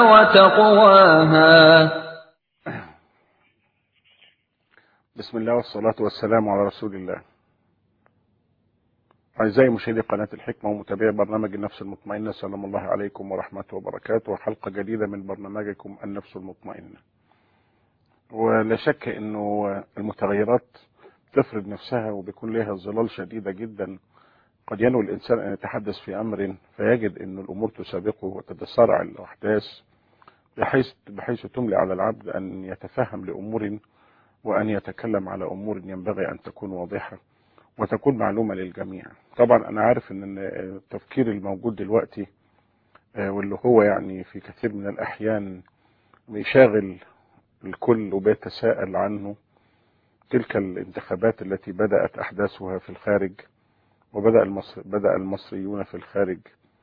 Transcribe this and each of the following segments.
وتقواها بسم الله والصلاة والسلام على رسول الله أعزائي مشاهدي قناة الحكمة ومتابعي برنامج النفس المطمئنة سلام الله عليكم ورحمته وبركاته وحلقة جديدة من برنامجكم النفس المطمئنة ولا شك أنه المتغيرات تفرض نفسها وبيكون لها ظلال شديدة جدا قد ينوي الإنسان أن يتحدث في أمر فيجد أن الأمور تسابقه وتتسارع الأحداث بحيث, بحيث تملي على العبد أن يتفهم لأمور وأن يتكلم على أمور ينبغي أن تكون واضحة وتكون معلومة للجميع طبعا أنا عارف أن التفكير الموجود دلوقتي واللي هو يعني في كثير من الأحيان بيشاغل الكل وبيتساءل عنه تلك الانتخابات التي بدأت أحداثها في الخارج وبدأ المصر بدأ المصريون في الخارج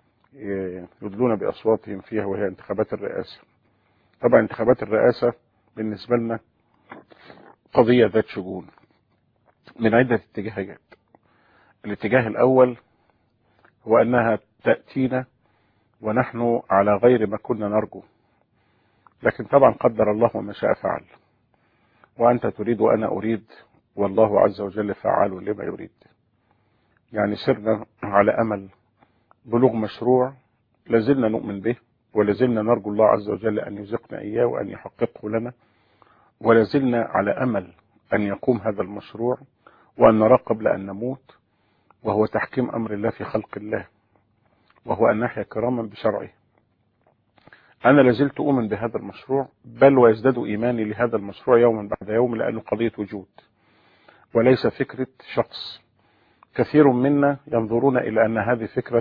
يدلون بأصواتهم فيها وهي انتخابات الرئاسة طبعا انتخابات الرئاسة بالنسبة لنا قضية ذات شجون من عدة اتجاهات الاتجاه الأول هو أنها تأتينا ونحن على غير ما كنا نرجو لكن طبعا قدر الله وما شاء فعل وأنت تريد وأنا أريد والله عز وجل فعال لما يريد يعني سرنا على أمل بلوغ مشروع لازلنا نؤمن به ولازلنا نرجو الله عز وجل أن يرزقنا إياه وأن يحققه لنا ولازلنا على أمل أن يقوم هذا المشروع وأن نرى قبل أن نموت وهو تحكيم أمر الله في خلق الله وهو أن نحيا كراما بشرعه أنا لازلت أؤمن بهذا المشروع بل ويزداد إيماني لهذا المشروع يوما بعد يوم لأنه قضية وجود وليس فكرة شخص كثير منا ينظرون إلى أن هذه فكرة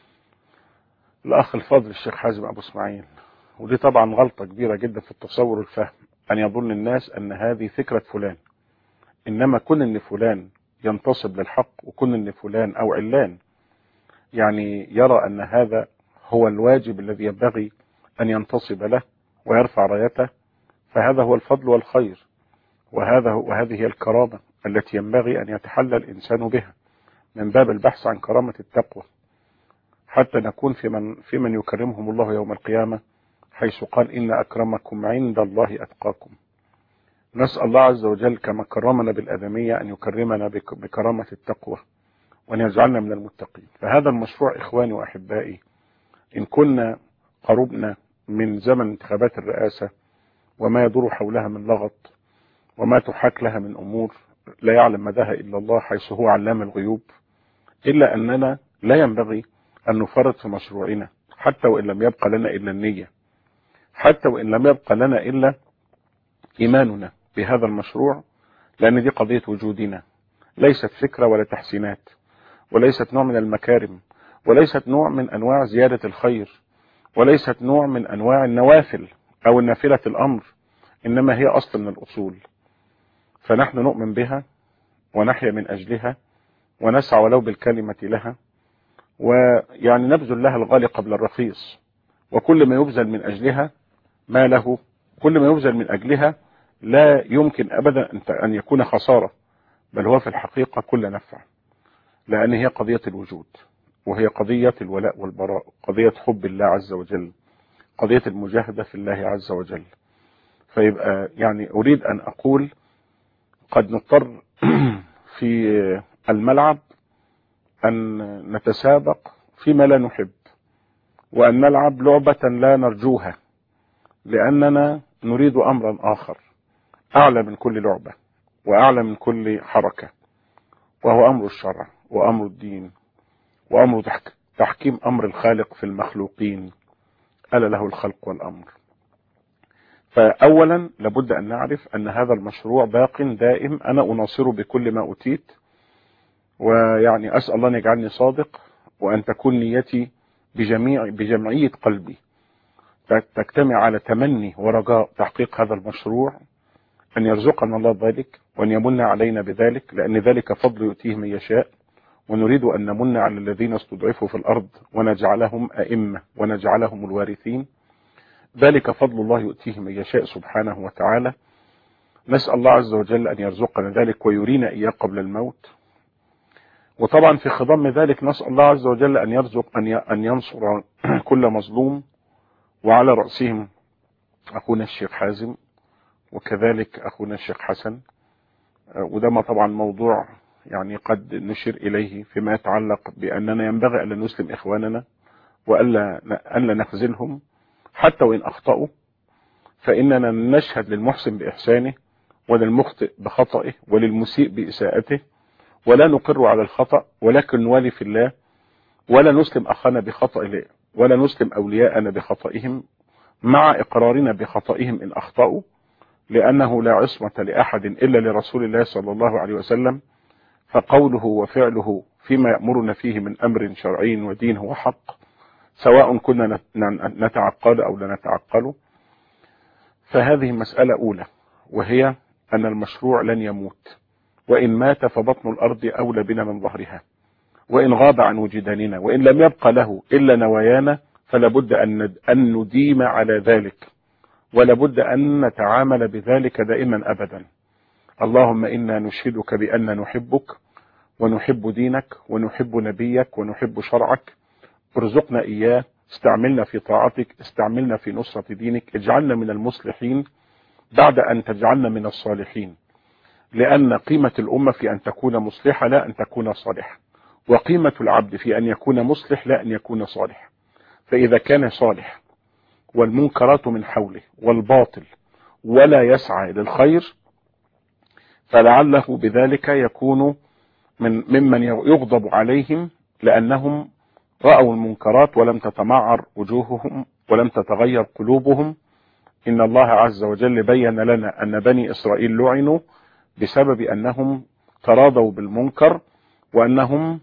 الأخ الفاضل الشيخ حازم أبو اسماعيل ودي طبعا غلطة كبيرة جدا في التصور والفهم أن يظن الناس أن هذه فكرة فلان إنما كن أن فلان ينتصب للحق وكن أن فلان أو علان يعني يرى أن هذا هو الواجب الذي ينبغي أن ينتصب له ويرفع رايته فهذا هو الفضل والخير وهذا وهذه هي الكرامة التي ينبغي أن يتحلى الإنسان بها من باب البحث عن كرامة التقوى حتى نكون في من, في من يكرمهم الله يوم القيامة حيث قال إن أكرمكم عند الله أتقاكم نسأل الله عز وجل كما كرمنا بالأدمية أن يكرمنا بكرامة التقوى وأن يجعلنا من المتقين فهذا المشروع إخواني وأحبائي إن كنا قربنا من زمن انتخابات الرئاسة وما يدور حولها من لغط وما تحاك لها من أمور لا يعلم مداها إلا الله حيث هو علام الغيوب إلا أننا لا ينبغي أن نفرط في مشروعنا حتى وإن لم يبقى لنا إلا النية حتى وإن لم يبقى لنا إلا إيماننا بهذا المشروع لأن دي قضية وجودنا ليست فكرة ولا تحسينات وليست نوع من المكارم وليست نوع من أنواع زيادة الخير وليست نوع من أنواع النوافل أو النافلة الأمر إنما هي أصل من الأصول فنحن نؤمن بها ونحيا من أجلها ونسعى ولو بالكلمة لها ويعني نبذل لها الغالي قبل الرخيص وكل ما يبذل من أجلها ما له كل ما يبذل من أجلها لا يمكن أبدا أن يكون خسارة بل هو في الحقيقة كل نفع لأن هي قضية الوجود وهي قضية الولاء والبراء قضية حب الله عز وجل قضية المجاهدة في الله عز وجل فيبقى يعني أريد أن أقول قد نضطر في الملعب أن نتسابق فيما لا نحب وأن نلعب لعبة لا نرجوها لأننا نريد أمرا آخر أعلى من كل لعبة وأعلى من كل حركة وهو أمر الشرع وأمر الدين وأمر تحكيم أمر الخالق في المخلوقين ألا له الخلق والأمر فأولا لابد أن نعرف أن هذا المشروع باق دائم أنا أناصره بكل ما أوتيت ويعني أسأل الله أن يجعلني صادق وأن تكون نيتي بجميع بجمعية قلبي تجتمع على تمني ورجاء تحقيق هذا المشروع أن يرزقنا الله ذلك وأن يمن علينا بذلك لأن ذلك فضل يؤتيه من يشاء ونريد أن نمن على الذين استضعفوا في الأرض ونجعلهم أئمة ونجعلهم الوارثين ذلك فضل الله يؤتيه من يشاء سبحانه وتعالى نسأل الله عز وجل أن يرزقنا ذلك ويرينا إياه قبل الموت وطبعا في خضم ذلك نسأل الله عز وجل أن يرزق أن أن ينصر كل مظلوم وعلى رأسهم أخونا الشيخ حازم وكذلك أخونا الشيخ حسن وده ما طبعا موضوع يعني قد نشير إليه فيما يتعلق بأننا ينبغي ألا نسلم إخواننا وألا ألا نخذلهم حتى وإن أخطأوا فإننا نشهد للمحسن بإحسانه وللمخطئ بخطئه وللمسيء بإساءته ولا نقر على الخطأ ولكن نوالي في الله ولا نسلم أخانا بخطأ ولا نسلم أولياءنا بخطئهم مع إقرارنا بخطئهم إن أخطأوا لأنه لا عصمة لأحد إلا لرسول الله صلى الله عليه وسلم فقوله وفعله فيما يأمرنا فيه من أمر شرعي ودين هو حق سواء كنا نتعقل أو لا نتعقل فهذه مسألة أولى وهي أن المشروع لن يموت وإن مات فبطن الأرض أولى بنا من ظهرها وإن غاب عن وجداننا وإن لم يبقى له إلا نوايانا فلا بد أن نديم على ذلك ولا بد أن نتعامل بذلك دائما أبدا اللهم إنا نشهدك بأن نحبك ونحب دينك ونحب نبيك ونحب شرعك ارزقنا إياه استعملنا في طاعتك استعملنا في نصرة دينك اجعلنا من المصلحين بعد أن تجعلنا من الصالحين لأن قيمة الأمة في أن تكون مصلحة لا أن تكون صالحة وقيمة العبد في أن يكون مصلح لا أن يكون صالح فإذا كان صالح والمنكرات من حوله والباطل ولا يسعى للخير فلعله بذلك يكون من ممن يغضب عليهم لأنهم رأوا المنكرات ولم تتمعر وجوههم ولم تتغير قلوبهم إن الله عز وجل بين لنا أن بني إسرائيل لعنوا بسبب أنهم تراضوا بالمنكر وأنهم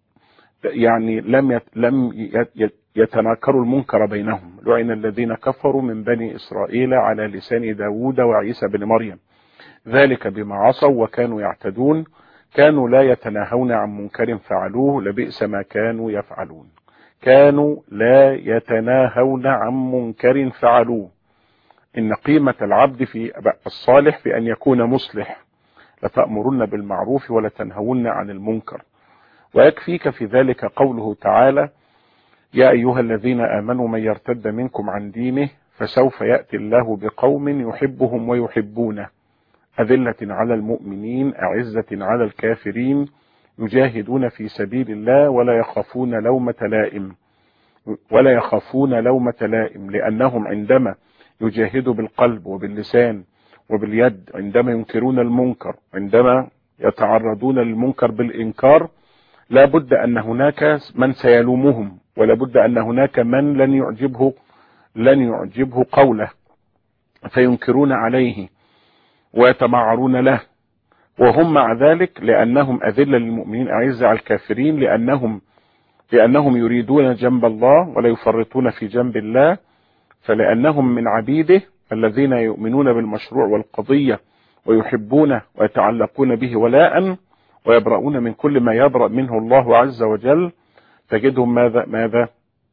يعني لم يت لم يتناكروا المنكر بينهم لعن الذين كفروا من بني إسرائيل على لسان داود وعيسى بن مريم ذلك بما عصوا وكانوا يعتدون كانوا لا يتناهون عن منكر فعلوه لبئس ما كانوا يفعلون كانوا لا يتناهون عن منكر فعلوه إن قيمة العبد في الصالح في أن يكون مصلح لتأمرن بالمعروف ولتنهون عن المنكر ويكفيك في ذلك قوله تعالى يا أيها الذين آمنوا من يرتد منكم عن دينه فسوف يأتي الله بقوم يحبهم ويحبونه أذلة على المؤمنين أعزة على الكافرين يجاهدون في سبيل الله ولا يخافون لومة لائم ولا يخافون لومة لائم لأنهم عندما يجاهدوا بالقلب وباللسان وباليد عندما ينكرون المنكر عندما يتعرضون للمنكر بالإنكار لا بد أن هناك من سيلومهم ولا بد أن هناك من لن يعجبه لن يعجبه قوله فينكرون عليه ويتمعرون له وهم مع ذلك لأنهم أذلة للمؤمنين أعزة على الكافرين لأنهم لأنهم يريدون جنب الله ولا يفرطون في جنب الله فلأنهم من عبيده الذين يؤمنون بالمشروع والقضية ويحبونه ويتعلقون به ولاء ويبرؤون من كل ما يبرأ منه الله عز وجل تجدهم ماذا ماذا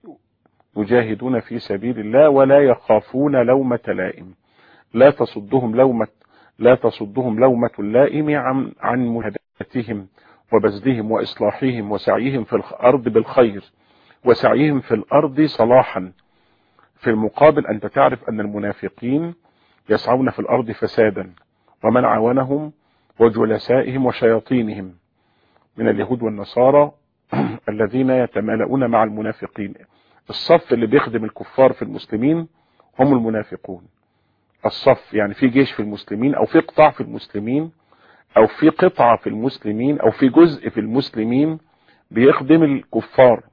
يجاهدون في سبيل الله ولا يخافون لومة لائم لا تصدهم لومة لا تصدهم لومة اللائم عن عن مهدتهم وبذلهم وإصلاحهم وسعيهم في الأرض بالخير وسعيهم في الأرض صلاحا في المقابل أنت تعرف أن المنافقين يسعون في الأرض فسادا ومن عاونهم وجلسائهم وشياطينهم من اليهود والنصارى الذين يتمالؤون مع المنافقين الصف اللي بيخدم الكفار في المسلمين هم المنافقون الصف يعني في جيش في المسلمين او في قطاع في المسلمين او في قطعة في المسلمين او في جزء في المسلمين بيخدم الكفار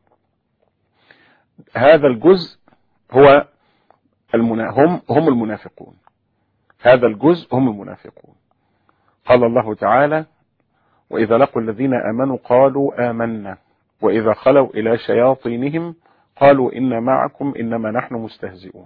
هذا الجزء هو المنا... هم هم المنافقون هذا الجزء هم المنافقون قال الله تعالى وإذا لقوا الذين آمنوا قالوا آمنا وإذا خلوا إلى شياطينهم قالوا إن معكم إنما نحن مستهزئون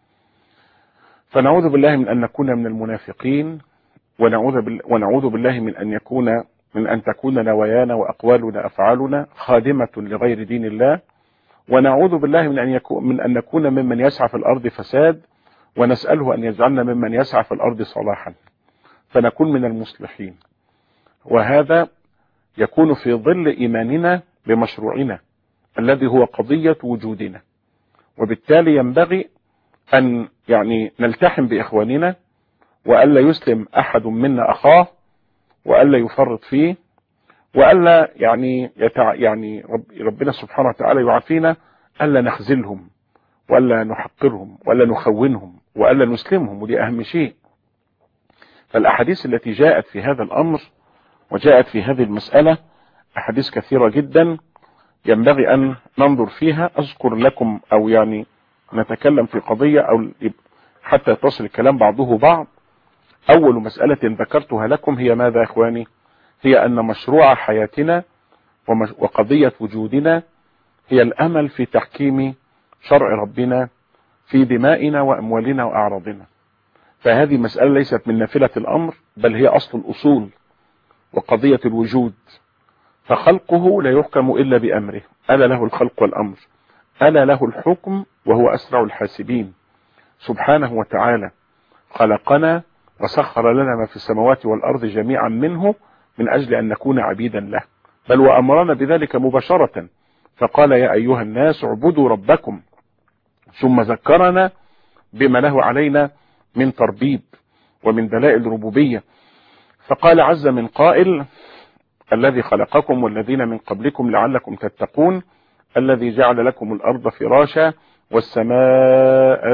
فنعوذ بالله من أن نكون من المنافقين ونعوذ, بال... ونعوذ بالله من أن يكون من أن تكون نوايانا وأقوالنا أفعالنا خادمة لغير دين الله ونعوذ بالله من أن, يكون من أن نكون ممن يسعى في الأرض فساد ونسأله أن يجعلنا ممن يسعى في الأرض صلاحا فنكون من المصلحين وهذا يكون في ظل إيماننا بمشروعنا الذي هو قضية وجودنا وبالتالي ينبغي ان يعني نلتحم باخواننا والا يسلم احد منا اخاه والا يفرط فيه والا يعني يتع... يعني رب... ربنا سبحانه وتعالى يعافينا الا نخذلهم والا نحقرهم والا نخونهم والا نسلمهم ودي اهم شيء فالاحاديث التي جاءت في هذا الامر وجاءت في هذه المسألة احاديث كثيرة جدا ينبغي ان ننظر فيها اذكر لكم او يعني نتكلم في قضية او حتى يتصل الكلام بعضه بعض اول مسألة ذكرتها لكم هي ماذا يا اخواني هي ان مشروع حياتنا وقضية وجودنا هي الامل في تحكيم شرع ربنا في دمائنا واموالنا واعراضنا فهذه مسألة ليست من نافلة الامر بل هي اصل الاصول وقضية الوجود فخلقه لا يحكم الا بامره الا له الخلق والامر الا له الحكم وهو اسرع الحاسبين سبحانه وتعالى خلقنا وسخر لنا ما في السماوات والارض جميعا منه من اجل ان نكون عبيدا له بل وامرنا بذلك مباشرة فقال يا ايها الناس اعبدوا ربكم ثم ذكرنا بما له علينا من تربيب ومن دلائل الربوبية فقال عز من قائل الذي خلقكم والذين من قبلكم لعلكم تتقون الذي جعل لكم الارض فراشا والسماء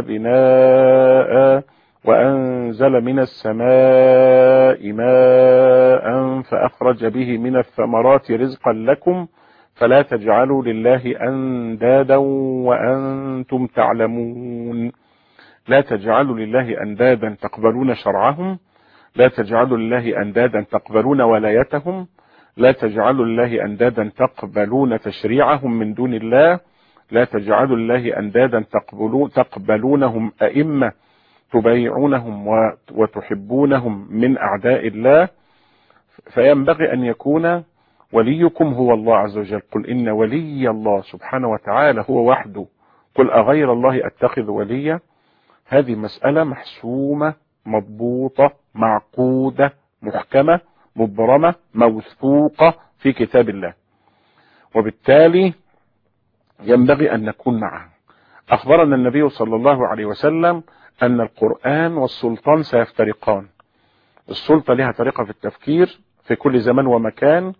بناء وانزل من السماء ماء فاخرج به من الثمرات رزقا لكم فلا تجعلوا لله اندادا وانتم تعلمون لا تجعلوا لله اندادا تقبلون شرعهم لا تجعلوا لله اندادا تقبلون ولايتهم لا تجعلوا لله اندادا تقبلون تشريعهم من دون الله لا تجعلوا لله اندادا تقبلون تقبلونهم ائمه تبايعونهم وتحبونهم من اعداء الله فينبغي ان يكون وليكم هو الله عز وجل قل ان ولي الله سبحانه وتعالى هو وحده قل اغير الله اتخذ وليا هذه مسألة محسومة مضبوطة معقودة محكمة مبرمة موثوقة في كتاب الله وبالتالي ينبغي أن نكون معه أخبرنا النبي صلى الله عليه وسلم أن القرآن والسلطان سيفترقان السلطة لها طريقة في التفكير في كل زمان ومكان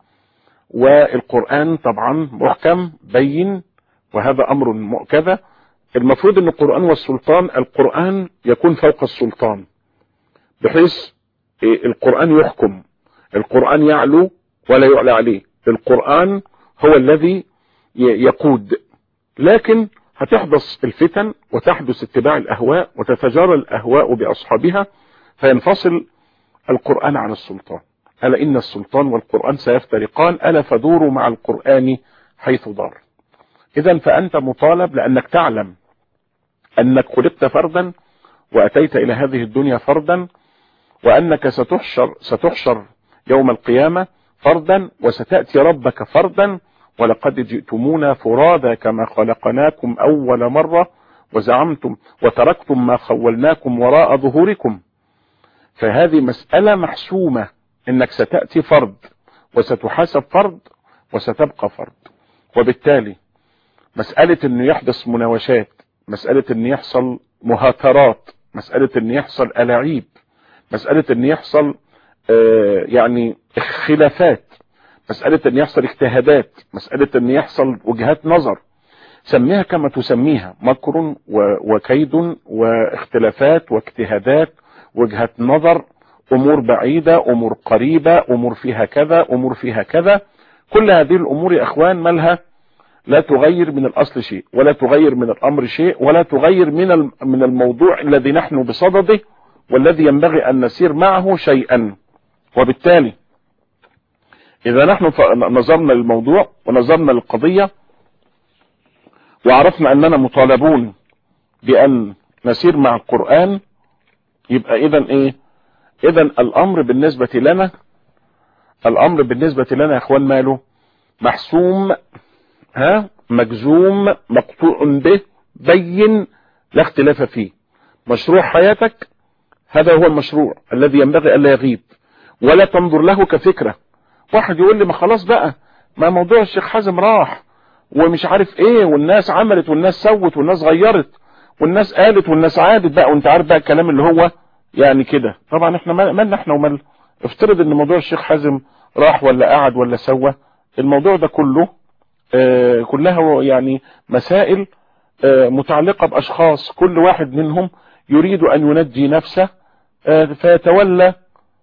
والقرآن طبعا محكم بين وهذا أمر كذا المفروض أن القرآن والسلطان القرآن يكون فوق السلطان بحيث القرآن يحكم القرآن يعلو ولا يعلى عليه القرآن هو الذي يقود لكن هتحدث الفتن وتحدث اتباع الأهواء وتتجارى الأهواء بأصحابها فينفصل القرآن عن السلطان ألا إن السلطان والقرآن سيفترقان ألا فدوروا مع القرآن حيث دار إذا فأنت مطالب لأنك تعلم أنك خلقت فردا وأتيت إلى هذه الدنيا فردا وأنك ستحشر, ستحشر يوم القيامة فردا وستأتي ربك فردا ولقد جئتمونا فرادا كما خلقناكم أول مرة وزعمتم وتركتم ما خولناكم وراء ظهوركم فهذه مسألة محسومة انك ستأتي فرد وستحاسب فرد وستبقى فرد وبالتالي مسألة انه يحدث مناوشات مسألة ان يحصل مهاترات مسألة ان يحصل ألاعيب مسألة ان يحصل آه يعني خلافات مسألة ان يحصل اجتهادات مسألة ان يحصل وجهات نظر سميها كما تسميها مكر وكيد واختلافات واجتهادات وجهة نظر امور بعيدة امور قريبة امور فيها كذا امور فيها كذا كل هذه الامور يا اخوان مالها لا تغير من الاصل شيء ولا تغير من الامر شيء ولا تغير من من الموضوع الذي نحن بصدده والذي ينبغي ان نسير معه شيئا وبالتالي اذا نحن نظرنا للموضوع ونظرنا للقضية وعرفنا اننا مطالبون بان نسير مع القرآن يبقى اذا ايه اذا الامر بالنسبة لنا الامر بالنسبة لنا يا اخوان ماله محسوم ها مجزوم مقطوع به بين لا اختلاف فيه مشروع حياتك هذا هو المشروع الذي ينبغي الا يغيب ولا تنظر له كفكرة واحد يقول لي ما خلاص بقى ما موضوع الشيخ حازم راح ومش عارف ايه والناس عملت والناس سوت والناس غيرت والناس قالت والناس عادت بقى وانت عارف بقى الكلام اللي هو يعني كده طبعا احنا مالنا احنا ومال افترض ان موضوع الشيخ حازم راح ولا قعد ولا سوى الموضوع ده كله آه كلها يعني مسائل آه متعلقة باشخاص كل واحد منهم يريد ان ينجي نفسه آه فيتولى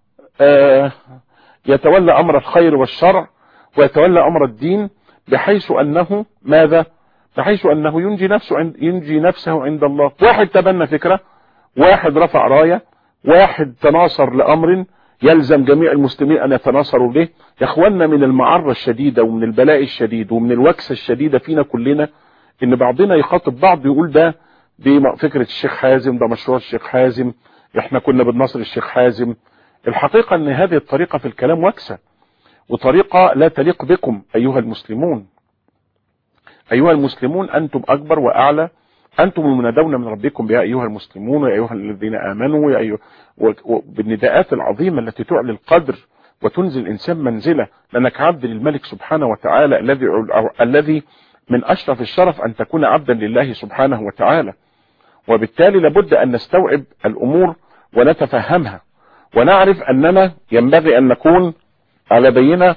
يتولى امر الخير والشرع ويتولى امر الدين بحيث انه ماذا بحيث انه ينجي نفسه عند ينجي نفسه عند الله واحد تبنى فكرة واحد رفع راية واحد تناصر لامر يلزم جميع المسلمين ان يتناصروا به يا اخوانا من المعرة الشديدة ومن البلاء الشديد ومن الوكسة الشديدة فينا كلنا ان بعضنا يخاطب بعض يقول ده دي فكرة الشيخ حازم ده مشروع الشيخ حازم احنا كنا بنناصر الشيخ حازم الحقيقة ان هذه الطريقة في الكلام وكسة وطريقة لا تليق بكم ايها المسلمون ايها المسلمون انتم اكبر واعلى انتم المنادون من ربكم يا ايها المسلمون ويا ايها الذين امنوا يا أيها بالنداءات العظيمة التي تعلي القدر وتنزل الانسان منزلة لانك عبد للملك سبحانه وتعالى الذي الذي من اشرف الشرف ان تكون عبدا لله سبحانه وتعالى وبالتالي لابد ان نستوعب الامور ونتفهمها ونعرف اننا ينبغي ان نكون على بينة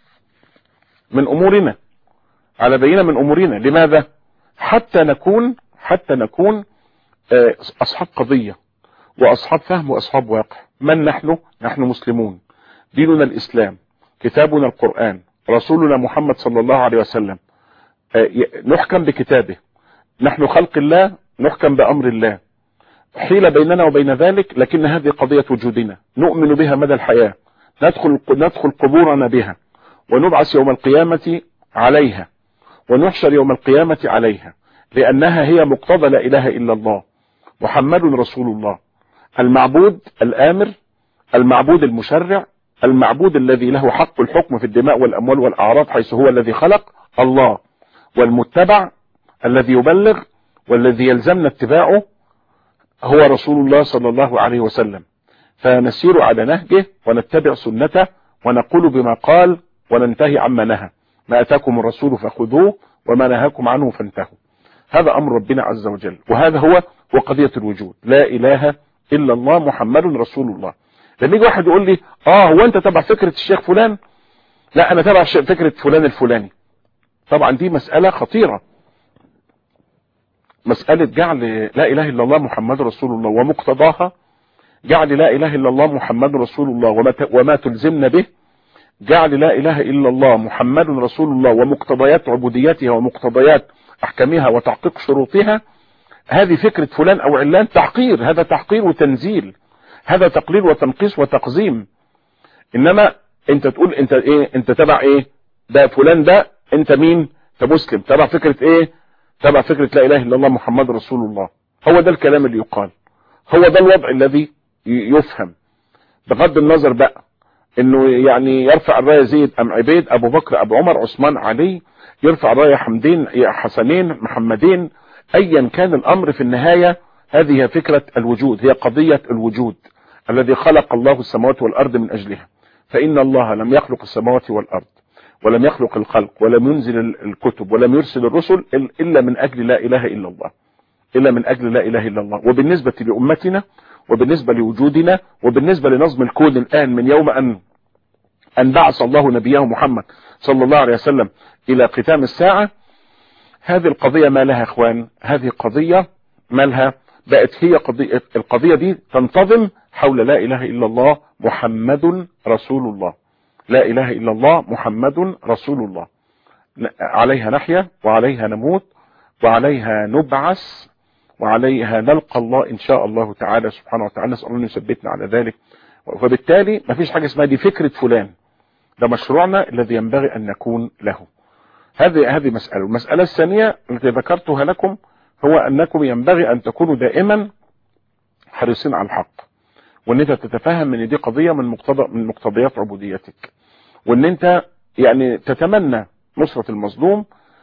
من امورنا على بينة من امورنا لماذا حتى نكون حتى نكون اصحاب قضية واصحاب فهم واصحاب واقع من نحن نحن مسلمون ديننا الاسلام كتابنا القرآن رسولنا محمد صلى الله عليه وسلم نحكم بكتابه نحن خلق الله نحكم بامر الله حيل بيننا وبين ذلك لكن هذه قضية وجودنا نؤمن بها مدى الحياة ندخل, ندخل قبورنا بها ونبعث يوم القيامة عليها ونحشر يوم القيامة عليها لأنها هي مقتضى لا إله إلا الله محمد رسول الله المعبود الآمر المعبود المشرع المعبود الذي له حق الحكم في الدماء والأموال والأعراض حيث هو الذي خلق الله والمتبع الذي يبلغ والذي يلزمنا اتباعه هو رسول الله صلى الله عليه وسلم فنسير على نهجه ونتبع سنته ونقول بما قال وننتهي عما نهى ما أتاكم الرسول فخذوه وما نهاكم عنه فانتهوا هذا أمر ربنا عز وجل وهذا هو هو قضية الوجود لا إله إلا الله محمد رسول الله لما يجي واحد يقول لي اه هو انت تبع فكرة الشيخ فلان لا انا تبع فكرة فلان الفلاني طبعا دي مسألة خطيرة مسألة جعل لا إله إلا الله محمد رسول الله ومقتضاها جعل لا إله إلا الله محمد رسول الله وما, وما تلزمنا به جعل لا إله إلا الله محمد رسول الله ومقتضيات عبوديتها ومقتضيات أحكامها وتحقيق شروطها هذه فكرة فلان أو علان تحقير هذا تحقير وتنزيل هذا تقليل وتنقيص وتقزيم إنما أنت تقول أنت إيه أنت تبع إيه ده فلان ده أنت مين أنت مسلم تبع فكرة إيه تبع فكرة لا إله إلا الله محمد رسول الله هو ده الكلام اللي يقال هو ده الوضع الذي يفهم بغض النظر بقى انه يعني يرفع الراية زيد ام عبيد ابو بكر ابو عمر عثمان علي يرفع راية حمدين حسنين محمدين ايا كان الامر في النهاية هذه فكرة الوجود هي قضية الوجود الذي خلق الله السماوات والارض من اجلها فان الله لم يخلق السماوات والارض ولم يخلق الخلق ولم ينزل الكتب ولم يرسل الرسل الا من اجل لا اله الا الله الا من اجل لا اله الا الله وبالنسبة لامتنا وبالنسبة لوجودنا وبالنسبة لنظم الكون الآن من يوم أن أن بعث الله نبيه محمد صلى الله عليه وسلم إلى ختام الساعة هذه القضية ما لها اخوان هذه قضية ما لها بقت هي قضية القضية دي تنتظم حول لا إله إلا الله محمد رسول الله لا إله إلا الله محمد رسول الله عليها نحيا وعليها نموت وعليها نبعث وعليها نلقى الله ان شاء الله تعالى سبحانه وتعالى نسأل الله يثبتنا على ذلك وبالتالي ما فيش حاجة اسمها دي فكرة فلان ده مشروعنا الذي ينبغي ان نكون له هذه هذه مسألة المسألة الثانية التي ذكرتها لكم هو انكم ينبغي ان تكونوا دائما حريصين على الحق وان انت تتفهم ان دي قضية من مقتضى من مقتضيات عبوديتك وان انت يعني تتمنى نصرة المظلوم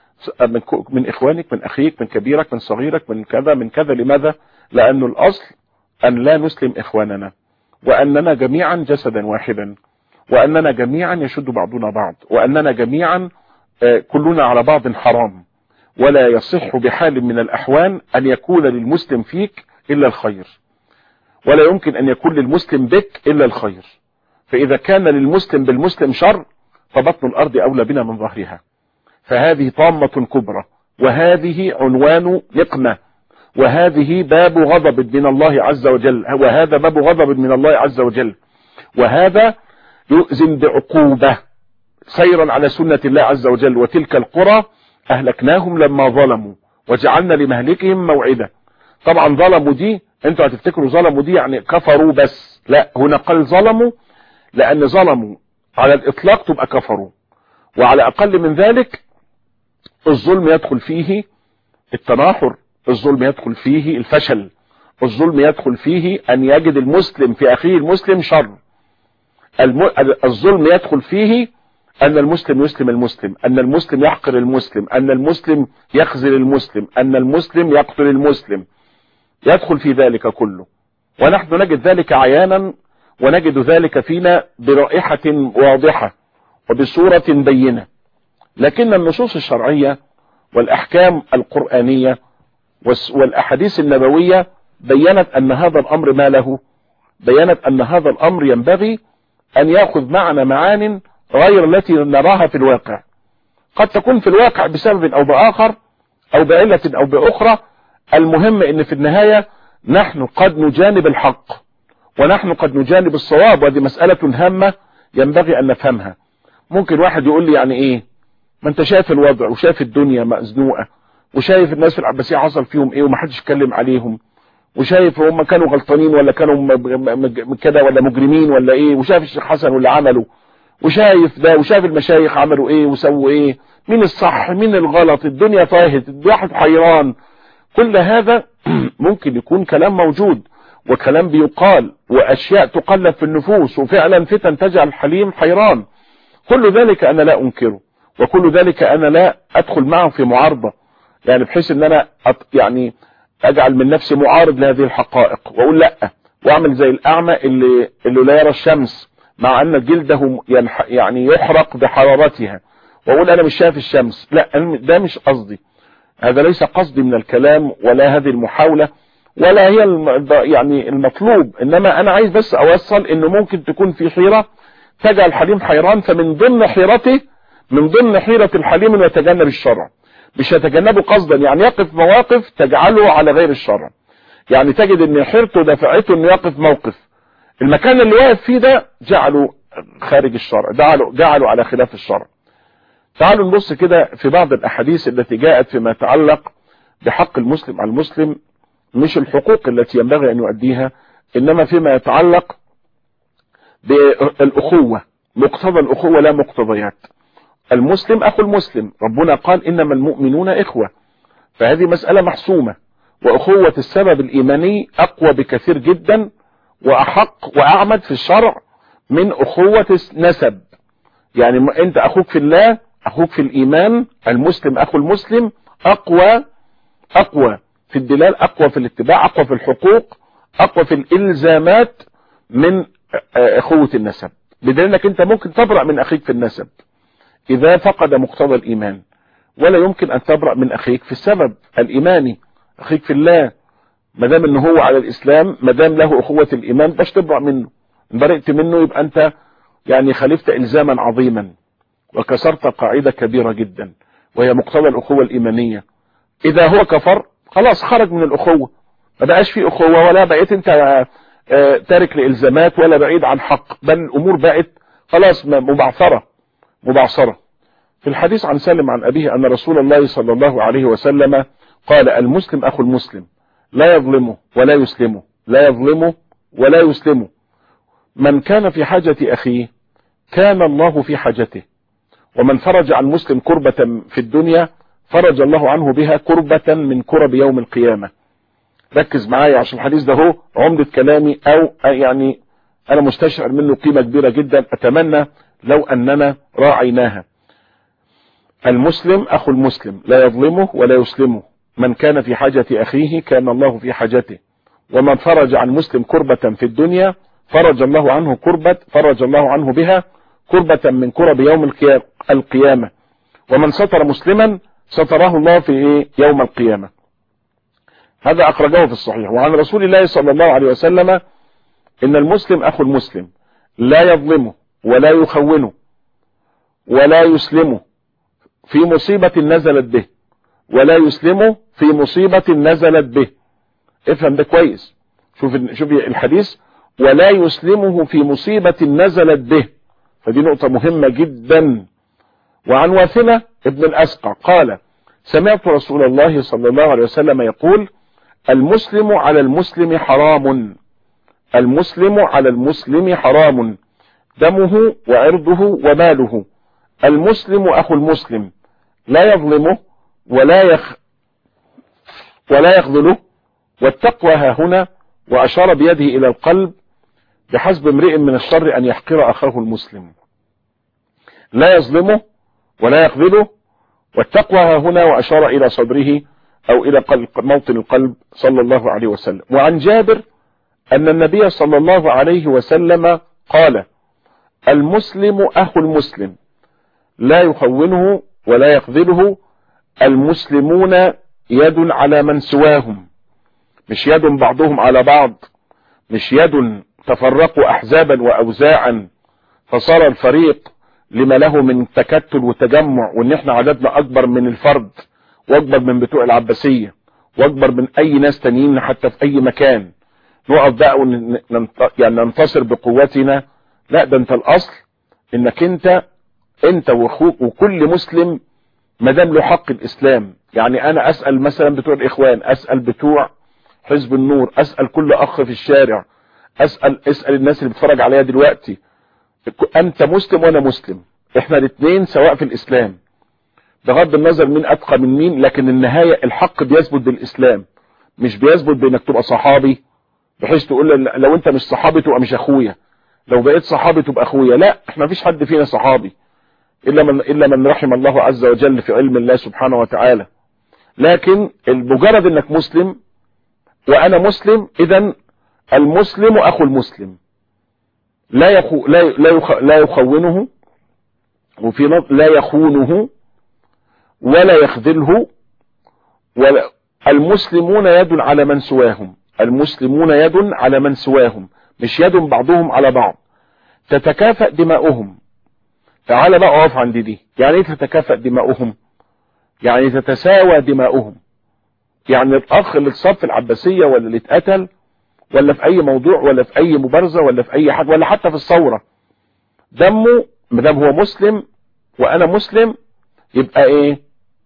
من اخوانك من اخيك من كبيرك من صغيرك من كذا من كذا لماذا لان الاصل ان لا نسلم اخواننا واننا جميعا جسدا واحدا واننا جميعا يشد بعضنا بعض واننا جميعا كلنا على بعض حرام ولا يصح بحال من الأحوال أن يكون للمسلم فيك إلا الخير ولا يمكن أن يكون للمسلم بك إلا الخير فإذا كان للمسلم بالمسلم شر فبطن الأرض أولى بنا من ظهرها فهذه طامة كبرى وهذه عنوان نقمة وهذه باب غضب من الله عز وجل وهذا باب غضب من الله عز وجل وهذا يؤذن بعقوبة سيرا على سنة الله عز وجل وتلك القرى أهلكناهم لما ظلموا وجعلنا لمهلكهم موعدا طبعا ظلموا دي انتوا هتفتكروا ظلموا دي يعني كفروا بس لا هنا قال ظلموا لأن ظلموا على الإطلاق تبقى كفروا وعلى أقل من ذلك الظلم يدخل فيه التناحر الظلم يدخل فيه الفشل الظلم يدخل فيه أن يجد المسلم في أخيه المسلم شر الم... الظلم يدخل فيه أن المسلم يسلم المسلم أن المسلم يحقر المسلم أن المسلم يخزل المسلم أن المسلم يقتل المسلم يدخل في ذلك كله ونحن نجد ذلك عيانا ونجد ذلك فينا برائحة واضحة وبصورة بينة لكن النصوص الشرعية والأحكام القرآنية والأحاديث النبوية بينت أن هذا الأمر ما له بينت أن هذا الأمر ينبغي أن يأخذ معنا معان غير التي نراها في الواقع قد تكون في الواقع بسبب أو بآخر أو بعلة أو بأخرى المهم أن في النهاية نحن قد نجانب الحق ونحن قد نجانب الصواب وهذه مسألة هامة ينبغي أن نفهمها ممكن واحد يقول لي يعني إيه ما أنت شايف الوضع وشايف الدنيا مزنوقة وشايف الناس في العباسية حصل فيهم إيه ومحدش يتكلم عليهم وشايف هم كانوا غلطانين ولا كانوا كده ولا مجرمين ولا ايه وشايف الشيخ حسن واللي عمله وشايف ده وشايف المشايخ عملوا ايه وسووا ايه مين الصح مين الغلط الدنيا طاهت الواحد حيران كل هذا ممكن يكون كلام موجود وكلام بيقال واشياء تقلب في النفوس وفعلا فتن تجعل الحليم حيران كل ذلك انا لا انكره وكل ذلك انا لا ادخل معه في معارضة يعني بحيث ان انا يعني اجعل من نفسي معارض لهذه الحقائق واقول لا واعمل زي الاعمى اللي اللي لا يرى الشمس مع ان جلده يعني يحرق بحرارتها واقول انا مش شايف الشمس لا ده مش قصدي هذا ليس قصدي من الكلام ولا هذه المحاولة ولا هي يعني المطلوب انما انا عايز بس اوصل انه ممكن تكون في حيرة تجعل الحليم حيران فمن ضمن حيرته من ضمن حيرة الحليم انه يتجنب الشرع مش يتجنبه قصدا يعني يقف مواقف تجعله على غير الشرع يعني تجد ان حيرته دفعته انه يقف موقف المكان اللي واقف فيه ده جعله خارج الشرع جعله, جعله على خلاف الشرع تعالوا نبص كده في بعض الاحاديث التي جاءت فيما يتعلق بحق المسلم على المسلم مش الحقوق التي ينبغي ان يؤديها انما فيما يتعلق بالاخوة مقتضى الاخوة لا مقتضيات المسلم اخو المسلم ربنا قال انما المؤمنون اخوة فهذه مسألة محسومة واخوة السبب الايماني اقوى بكثير جدا واحق واعمد في الشرع من اخوة نسب يعني انت اخوك في الله اخوك في الايمان المسلم اخو المسلم اقوى اقوى في الدلال اقوى في الاتباع اقوى في الحقوق اقوى في الالزامات من اخوة النسب بدليل انك انت ممكن تبرأ من اخيك في النسب اذا فقد مقتضى الايمان ولا يمكن ان تبرأ من اخيك في السبب الايماني اخيك في الله ما دام ان هو على الاسلام ما دام له اخوة الايمان باش تبرأ منه ان برئت منه يبقى انت يعني خالفت الزاما عظيما وكسرت قاعدة كبيرة جدا وهي مقتضى الاخوة الايمانية اذا هو كفر خلاص خرج من الاخوة ما بقاش في اخوة ولا بقيت انت تارك لالزامات ولا بعيد عن حق بل الامور بقت خلاص مبعثرة مبعثرة في الحديث عن سالم عن ابيه ان رسول الله صلى الله عليه وسلم قال المسلم اخو المسلم لا يظلمه ولا يسلمه لا يظلمه ولا يسلمه من كان في حاجة اخيه كان الله في حاجته ومن فرج عن مسلم كربة في الدنيا فرج الله عنه بها كربة من كرب يوم القيامة ركز معايا عشان الحديث ده هو عمدة كلامي او يعني انا مستشعر منه قيمة كبيرة جدا اتمنى لو اننا راعيناها المسلم اخو المسلم لا يظلمه ولا يسلمه من كان في حاجة اخيه كان الله في حاجته ومن فرج عن مسلم كربة في الدنيا فرج الله عنه كربة فرج الله عنه بها كربة من كرب يوم القيامة ومن ستر مسلما ستراه الله في ايه يوم القيامة هذا اخرجه في الصحيح وعن رسول الله صلى الله عليه وسلم ان المسلم اخو المسلم لا يظلمه ولا يخونه ولا يسلمه في مصيبة نزلت به ولا يسلمه في مصيبة نزلت به افهم ده كويس شوف شوف الحديث ولا يسلمه في مصيبة نزلت به فدي نقطة مهمة جدا وعن واثلة ابن الأسقع قال سمعت رسول الله صلى الله عليه وسلم يقول المسلم على المسلم حرام المسلم على المسلم حرام دمه وعرضه وماله المسلم أخو المسلم لا يظلمه ولا يخ ولا يخذله والتقوى ها هنا وأشار بيده إلى القلب بحسب امرئ من الشر أن يحقر أخاه المسلم لا يظلمه ولا يخذله والتقوى ها هنا وأشار إلى صدره أو إلى قلب موطن القلب صلى الله عليه وسلم وعن جابر أن النبي صلى الله عليه وسلم قال المسلم أخو المسلم لا يخونه ولا يخذله المسلمون يد على من سواهم مش يد بعضهم على بعض مش يد تفرقوا أحزابا وأوزاعا فصار الفريق لما له من تكتل وتجمع وان احنا عددنا اكبر من الفرد واكبر من بتوع العباسية واكبر من اي ناس تانيين حتى في اي مكان نقف بقى ون... يعني ننتصر بقوتنا لا ده انت الاصل انك انت انت واخوك وكل مسلم ما دام له حق الاسلام يعني انا اسال مثلا بتوع الاخوان اسال بتوع حزب النور اسال كل اخ في الشارع اسال اسال الناس اللي بتتفرج عليا دلوقتي انت مسلم وانا مسلم احنا الاثنين سواء في الاسلام بغض النظر مين اتقى من مين لكن النهاية الحق بيثبت بالاسلام مش بيثبت بانك تبقى صحابي بحيث تقول لو انت مش صحابي تبقى مش اخويا لو بقيت صحابي تبقى اخويا لا احنا مفيش حد فينا صحابي الا من الا من رحم الله عز وجل في علم الله سبحانه وتعالى لكن مجرد انك مسلم وانا مسلم اذا المسلم اخو المسلم لا يخو لا لا, يخ لا يخونه وفي لا يخونه ولا يخذله ولا المسلمون يد على من سواهم المسلمون يد على من سواهم مش يد بعضهم على بعض تتكافأ دماؤهم تعال بقى اقف عند دي يعني ايه تتكافأ دماؤهم يعني تتساوى دماؤهم يعني الاخ اللي اتصاب في العباسية ولا اللي اتقتل ولا في اي موضوع ولا في اي مبارزة ولا في اي حاجة ولا حتى في الثورة دمه مدام هو مسلم وانا مسلم يبقى ايه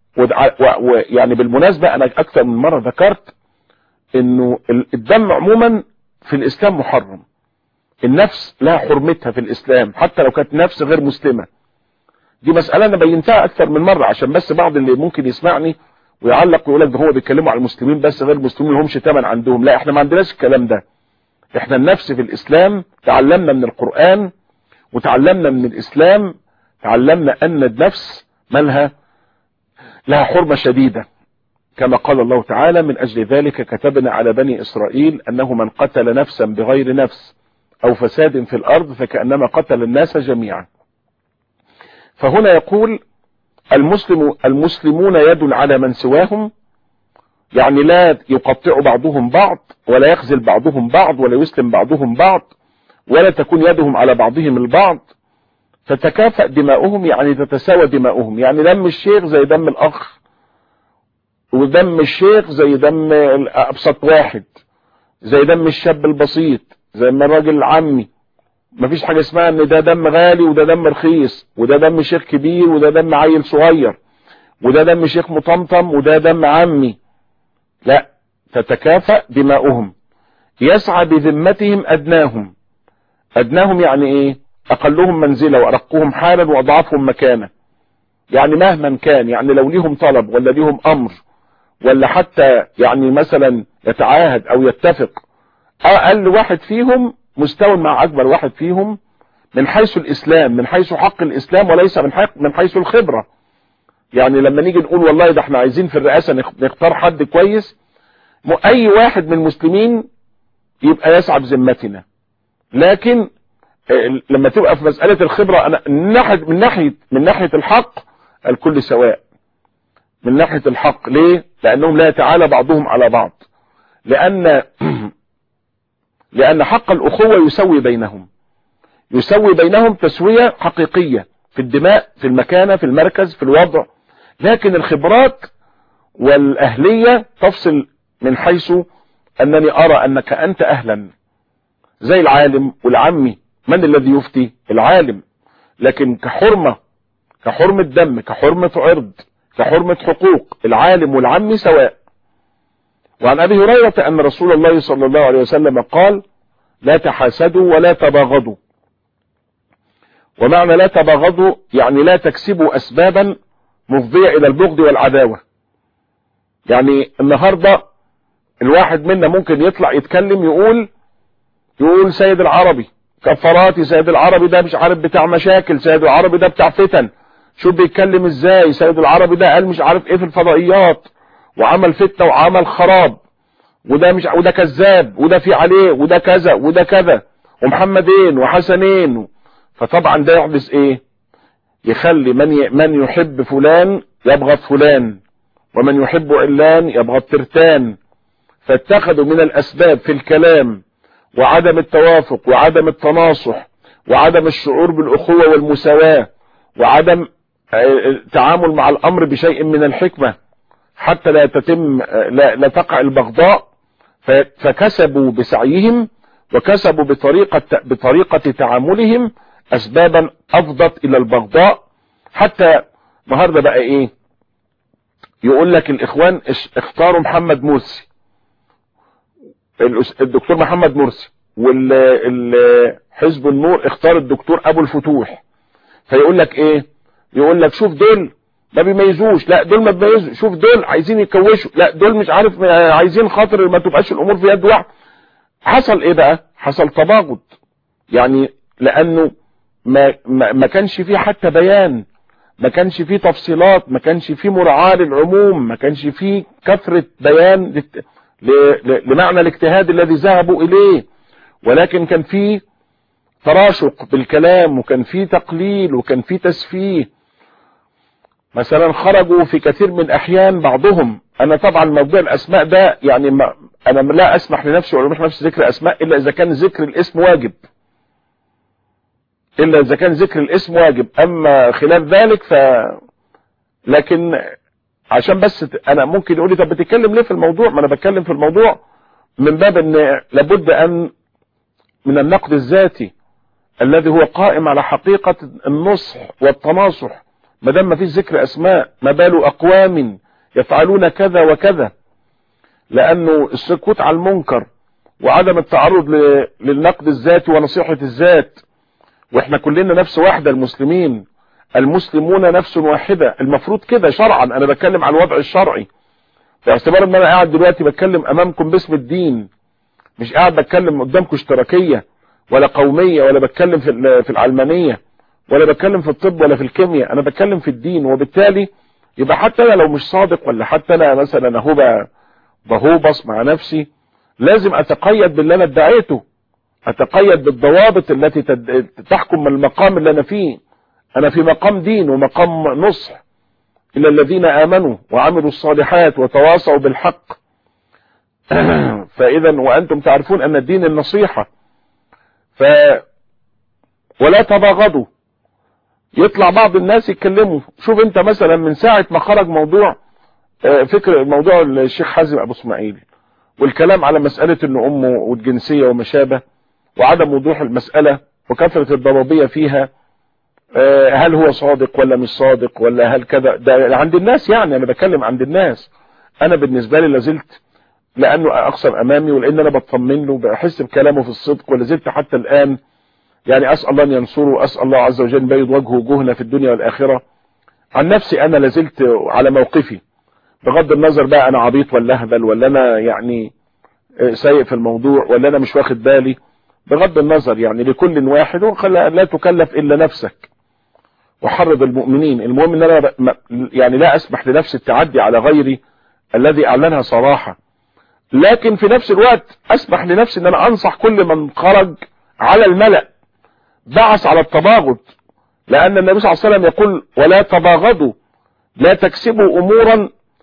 ويعني بالمناسبة انا اكثر من مرة ذكرت انه الدم عموما في الاسلام محرم النفس لها حرمتها في الاسلام حتى لو كانت نفس غير مسلمة دي مسألة انا بينتها اكثر من مرة عشان بس بعض اللي ممكن يسمعني ويعلق ويقول لك هو بيتكلموا على المسلمين بس غير المسلمين لهمش تمن عندهم لا احنا ما عندناش الكلام ده احنا النفس في الاسلام تعلمنا من القرآن وتعلمنا من الاسلام تعلمنا ان النفس مالها لها حرمة شديدة كما قال الله تعالى من اجل ذلك كتبنا على بني اسرائيل انه من قتل نفسا بغير نفس او فساد في الارض فكأنما قتل الناس جميعا فهنا يقول المسلم المسلمون يد على من سواهم يعني لا يقطع بعضهم بعض ولا يخزل بعضهم بعض ولا يسلم بعضهم بعض ولا تكون يدهم على بعضهم البعض تتكافأ دماؤهم يعني تتساوى دماؤهم يعني دم الشيخ زي دم الأخ ودم الشيخ زي دم أبسط واحد زي دم الشاب البسيط زي ما الراجل العمي مفيش حاجة اسمها ان ده دم غالي وده دم رخيص وده دم شيخ كبير وده دم عيل صغير وده دم شيخ مطمطم وده دم عمي لا تتكافأ دماؤهم يسعى بذمتهم أدناهم أدناهم يعني إيه أقلهم منزلة وأرقهم حالا وأضعفهم مكانة يعني مهما كان يعني لو ليهم طلب ولا ليهم أمر ولا حتى يعني مثلا يتعاهد أو يتفق أقل واحد فيهم مستوى مع أكبر واحد فيهم من حيث الإسلام من حيث حق الإسلام وليس من حيث, من حيث الخبرة يعني لما نيجي نقول والله ده احنا عايزين في الرئاسة نختار حد كويس أي واحد من المسلمين يبقى يسعى بذمتنا لكن لما تبقى في مسألة الخبرة أنا من ناحية من ناحية من ناحية الحق الكل سواء من ناحية الحق ليه لانهم لا يتعالى بعضهم على بعض لان لان حق الاخوة يسوي بينهم يسوي بينهم تسوية حقيقية في الدماء في المكانة في المركز في الوضع لكن الخبرات والاهلية تفصل من حيث انني ارى انك انت اهلا زي العالم والعمي من الذي يفتي العالم لكن كحرمة كحرمة دم كحرمة عرض كحرمة حقوق العالم والعمي سواء وعن ابي هريرة ان رسول الله صلى الله عليه وسلم قال لا تحاسدوا ولا تباغضوا ومعنى لا تباغضوا يعني لا تكسبوا اسبابا مفضية الى البغض والعداوة يعني النهاردة الواحد منا ممكن يطلع يتكلم يقول يقول سيد العربي كفراتي سيد العربي ده مش عارف بتاع مشاكل سيد العربي ده بتاع فتن شوف بيتكلم ازاي سيد العربي ده قال مش عارف ايه في الفضائيات وعمل فتنة وعمل خراب وده مش وده كذاب وده في عليه وده كذا وده كذا ومحمدين وحسنين فطبعا ده يحدث ايه يخلي من ي... من يحب فلان يبغض فلان ومن يحب علان يبغض ترتان فاتخذوا من الاسباب في الكلام وعدم التوافق وعدم التناصح وعدم الشعور بالاخوة والمساواة وعدم التعامل مع الامر بشيء من الحكمة حتى لا تتم لا, لا تقع البغضاء فكسبوا بسعيهم وكسبوا بطريقة بطريقة تعاملهم اسبابا افضت الى البغضاء حتى النهارده بقى ايه يقول لك الاخوان اختاروا محمد مرسي الدكتور محمد مرسي والحزب النور اختار الدكتور ابو الفتوح فيقول لك ايه يقول لك شوف دول ما بيميزوش لا دول ما بيميزوا شوف دول عايزين يكوشوا لا دول مش عارف عايزين خاطر ما تبقاش الامور في يد واحد حصل ايه بقى حصل تباغض يعني لانه ما, ما, ما كانش فيه حتى بيان ما كانش فيه تفصيلات ما كانش فيه مراعاة للعموم ما كانش فيه كثرة بيان لت... لمعنى الاجتهاد الذي ذهبوا اليه ولكن كان فيه تراشق بالكلام وكان فيه تقليل وكان فيه تسفيه مثلا خرجوا في كثير من احيان بعضهم انا طبعا موضوع الاسماء ده يعني ما انا لا اسمح لنفسي ولا اسمح نفسي ذكر اسماء الا اذا كان ذكر الاسم واجب الا اذا كان ذكر الاسم واجب اما خلاف ذلك ف لكن عشان بس انا ممكن يقول لي طب بتتكلم ليه في الموضوع ما انا بتكلم في الموضوع من باب ان لابد ان من النقد الذاتي الذي هو قائم على حقيقة النصح والتناصح ما دام ما فيش ذكر اسماء ما بال اقوام يفعلون كذا وكذا لانه السكوت على المنكر وعدم التعرض للنقد الذاتي ونصيحة الذات واحنا كلنا نفس واحدة المسلمين المسلمون نفس واحدة المفروض كده شرعا انا بتكلم على الوضع الشرعي باعتبار ان انا قاعد دلوقتي بتكلم امامكم باسم الدين مش قاعد بتكلم قدامكم اشتراكية ولا قومية ولا بتكلم في في العلمانية ولا بتكلم في الطب ولا في الكيمياء انا بتكلم في الدين وبالتالي يبقى حتى انا لو مش صادق ولا حتى انا مثلا اهو بهوبص مع نفسي لازم اتقيد باللي انا ادعيته اتقيد بالضوابط التي تحكم المقام اللي انا فيه انا في مقام دين ومقام نصح الى الذين امنوا وعملوا الصالحات وتواصوا بالحق فاذا وانتم تعرفون ان الدين النصيحة ف ولا تباغضوا يطلع بعض الناس يتكلموا شوف انت مثلا من ساعة ما خرج موضوع فكر موضوع الشيخ حازم ابو اسماعيل والكلام على مسألة ان امه والجنسية وما شابه وعدم وضوح المسألة وكثرة الضبابية فيها هل هو صادق ولا مش صادق ولا هل كذا ده عند الناس يعني انا بتكلم عند الناس انا بالنسبة لي لازلت لانه اقصر امامي ولان انا بطمن له بحس بكلامه في الصدق ولازلت حتى الان يعني اسال الله ان ينصره واسال الله عز وجل بيض وجهه وجهنا في الدنيا والاخره عن نفسي انا لازلت على موقفي بغض النظر بقى انا عبيط ولا اهبل ولا انا يعني سيء في الموضوع ولا انا مش واخد بالي بغض النظر يعني لكل واحد لا تكلف الا نفسك وحرض المؤمنين المهم ان انا يعني لا اسمح لنفسي التعدي على غيري الذي اعلنها صراحة لكن في نفس الوقت اسمح لنفسي ان انا انصح كل من خرج على الملأ بعث على التباغض لان النبي صلى الله عليه وسلم يقول ولا تباغضوا لا تكسبوا امورا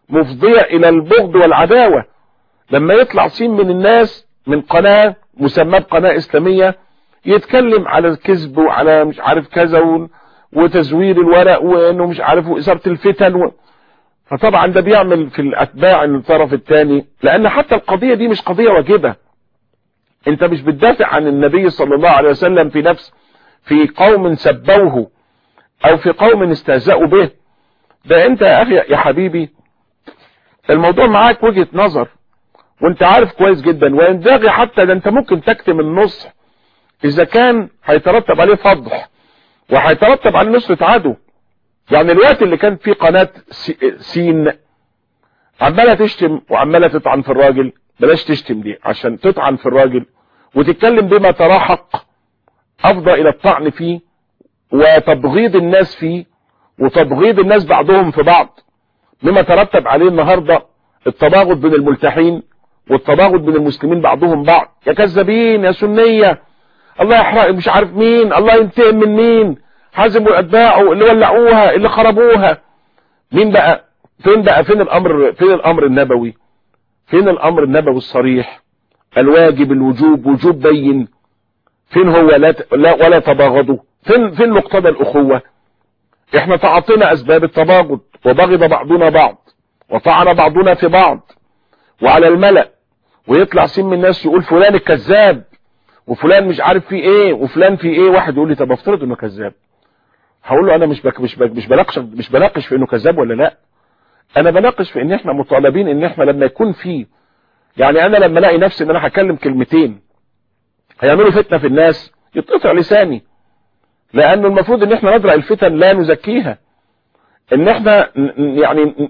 مفضية الى البغض والعداوة لما يطلع سين من الناس من قناة مسمى بقناة اسلامية يتكلم على الكذب وعلى مش عارف كذا وتزوير الورق وانه مش عارف واثارة الفتن و... فطبعا ده بيعمل في الاتباع الطرف الثاني لان حتى القضية دي مش قضية واجبة انت مش بتدافع عن النبي صلى الله عليه وسلم في نفس في قوم سبوه او في قوم استهزأوا به ده انت يا اخي يا حبيبي الموضوع معاك وجهة نظر وانت عارف كويس جدا وينبغي حتى ده انت ممكن تكتم النصح اذا كان هيترتب عليه فضح وهيترتب عليه نصرة عدو يعني الوقت اللي كان فيه قناة سين عمالة تشتم وعمالة تطعن في الراجل بلاش تشتم دي عشان تطعن في الراجل وتتكلم بما تراه حق افضى الى الطعن فيه وتبغيض الناس فيه وتبغيض الناس بعضهم في بعض مما ترتب عليه النهاردة التباغض بين الملتحين والتباغض بين المسلمين بعضهم بعض يا كذابين يا سنية الله يحرق مش عارف مين الله ينتقم من مين حازم واتباعه اللي ولعوها اللي خربوها مين بقى فين بقى فين الامر فين الامر النبوي فين الامر النبوي الصريح الواجب الوجوب وجوب بين فين هو لا, لا ولا تباغضوا فين فين مقتضى الاخوه احنا تعاطينا اسباب التباغض وبغض بعضنا بعض وطعن بعضنا في بعض وعلى الملأ ويطلع سم الناس يقول فلان الكذاب وفلان مش عارف فيه ايه وفلان فيه ايه واحد يقول لي طب افترض انه كذاب هقول له انا مش بك مش بك مش بناقش مش بناقش في انه كذاب ولا لا انا بناقش في ان احنا مطالبين ان احنا لما يكون في يعني انا لما الاقي نفسي ان انا هكلم كلمتين هيعملوا فتنه في الناس يتقطع لساني لانه المفروض ان احنا نزرع الفتن لا نزكيها ان احنا يعني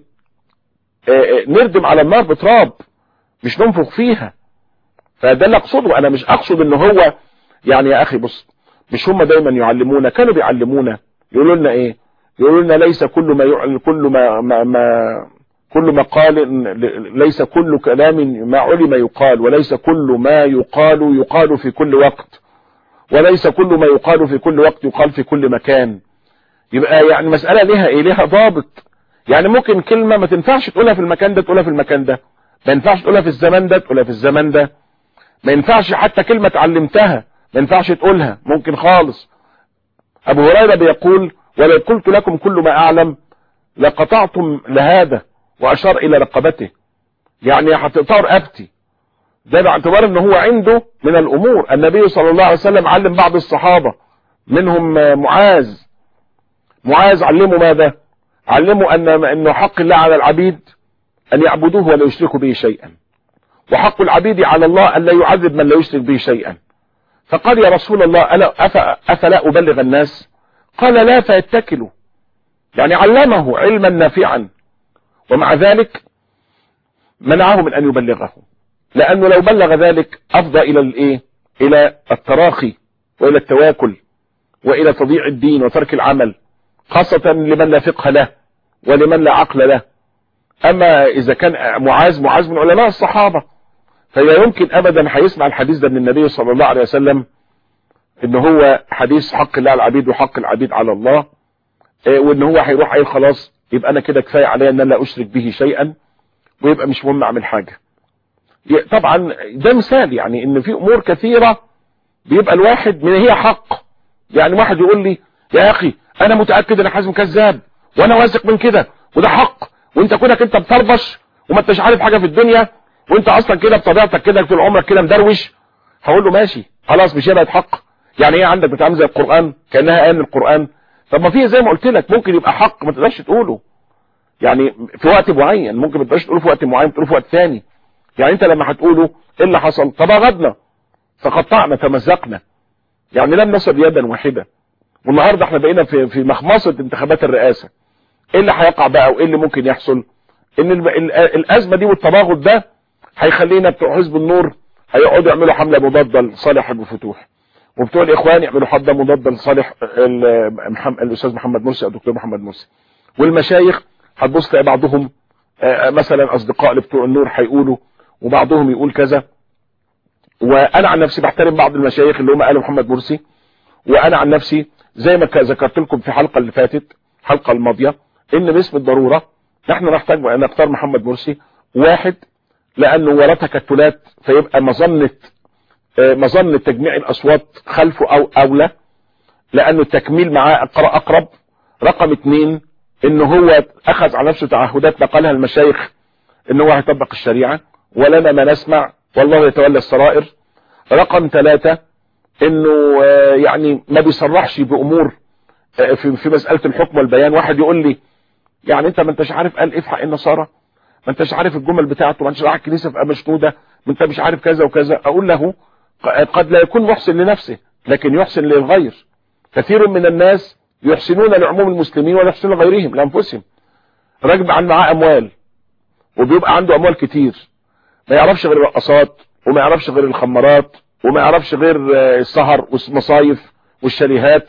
نردم على النار بتراب مش ننفخ فيها فده اللي اقصده انا مش اقصد ان هو يعني يا اخي بص مش هم دايما يعلمونا كانوا بيعلمونا يقولوا لنا ايه يقولوا لنا ليس كل ما يعلن كل ما, ما, ما كل ما قال ليس كل كلام ما علم يقال وليس كل ما يقال يقال في كل وقت وليس كل ما يقال في كل وقت يقال في كل مكان يبقى يعني مسألة لها ايه لها ضابط يعني ممكن كلمة ما تنفعش تقولها في المكان ده تقولها في المكان ده ما ينفعش تقولها في الزمان ده تقولها في الزمان ده ما ينفعش حتى كلمة اتعلمتها ما ينفعش تقولها ممكن خالص ابو هريرة بيقول ولو قلت لكم كل ما اعلم لقطعتم لهذا واشار الى رقبته يعني هتقطعوا رقبتي ده باعتبار ان هو عنده من الامور النبي صلى الله عليه وسلم علم بعض الصحابة منهم معاذ معاذ علمه ماذا علموا ان انه حق الله على العبيد ان يعبدوه ولا يشركوا به شيئا وحق العبيد على الله ان لا يعذب من لا يشرك به شيئا فقال يا رسول الله ألا افلا ابلغ الناس قال لا فيتكلوا يعني علمه علما نافعا ومع ذلك منعه من ان يبلغه لانه لو بلغ ذلك افضى الى الايه الى التراخي والى التواكل والى تضييع الدين وترك العمل خاصة لمن لا فقه له ولمن لا عقل له اما اذا كان معاذ معاذ من علماء الصحابة فلا يمكن ابدا هيسمع الحديث ده من النبي صلى الله عليه وسلم ان هو حديث حق الله على العبيد وحق العبيد على الله وان هو هيروح قايل خلاص يبقى انا كده كفايه عليا ان انا لا اشرك به شيئا ويبقى مش مهم اعمل حاجه طبعا ده مثال يعني ان في امور كثيره بيبقى الواحد من هي حق يعني واحد يقول لي يا اخي انا متاكد ان حازم كذاب وانا واثق من كده وده حق وانت كونك انت بتربش وما انتش عارف حاجه في الدنيا وانت اصلا كده بطبيعتك كده طول عمرك كده مدروش هقول له ماشي خلاص مش هي بقت حق يعني ايه عندك بتعمل زي القران كانها ايه من القران طب ما في زي ما قلت لك ممكن يبقى حق ما تقدرش تقوله يعني في وقت معين ممكن ما تقدرش تقوله في وقت معين تقوله في وقت ثاني يعني انت لما هتقوله ايه اللي حصل تباغضنا تقطعنا تمزقنا يعني لم نصل يدا واحده والنهارده احنا بقينا في في مخمصه انتخابات الرئاسه ايه اللي هيقع بقى وايه اللي ممكن يحصل ان الازمه دي والتباغض ده هيخلينا بتوع حزب النور هيقعدوا يعملوا حمله مضاده لصالح ابو فتوح وبتوع الاخوان يعملوا حمله مضاده لصالح الاستاذ محمد مرسي او الدكتور محمد مرسي والمشايخ هتبص تلاقي بعضهم مثلا اصدقاء لبتوع النور هيقولوا وبعضهم يقول كذا وانا عن نفسي بحترم بعض المشايخ اللي هم قالوا محمد مرسي وانا عن نفسي زي ما ذكرت لكم في الحلقه اللي فاتت الحلقه الماضيه ان باسم الضروره نحن نحتاج ان نختار محمد مرسي واحد لانه وراه تكتلات فيبقى مظنه مظنه تجميع الاصوات خلفه او اولى لانه التكميل معاه اقرب رقم اثنين انه هو اخذ على نفسه تعهدات نقلها المشايخ ان هو هيطبق الشريعه ولنا ما نسمع والله يتولى السرائر رقم ثلاثة انه يعني ما بيصرحش بامور في في مساله الحكم والبيان واحد يقول لي يعني انت ما انتش عارف قال ايه في حق النصارى ما انتش عارف الجمل بتاعته ما انتش عارف الكنيسه في مشدوده ما انت مش عارف كذا وكذا اقول له قد لا يكون محسن لنفسه لكن يحسن للغير كثير من الناس يحسنون لعموم المسلمين ولا يحسنون لغيرهم لانفسهم راجل عن معاه اموال وبيبقى عنده اموال كتير ما يعرفش غير الرقصات وما يعرفش غير الخمارات وما يعرفش غير السهر والمصايف والشاليهات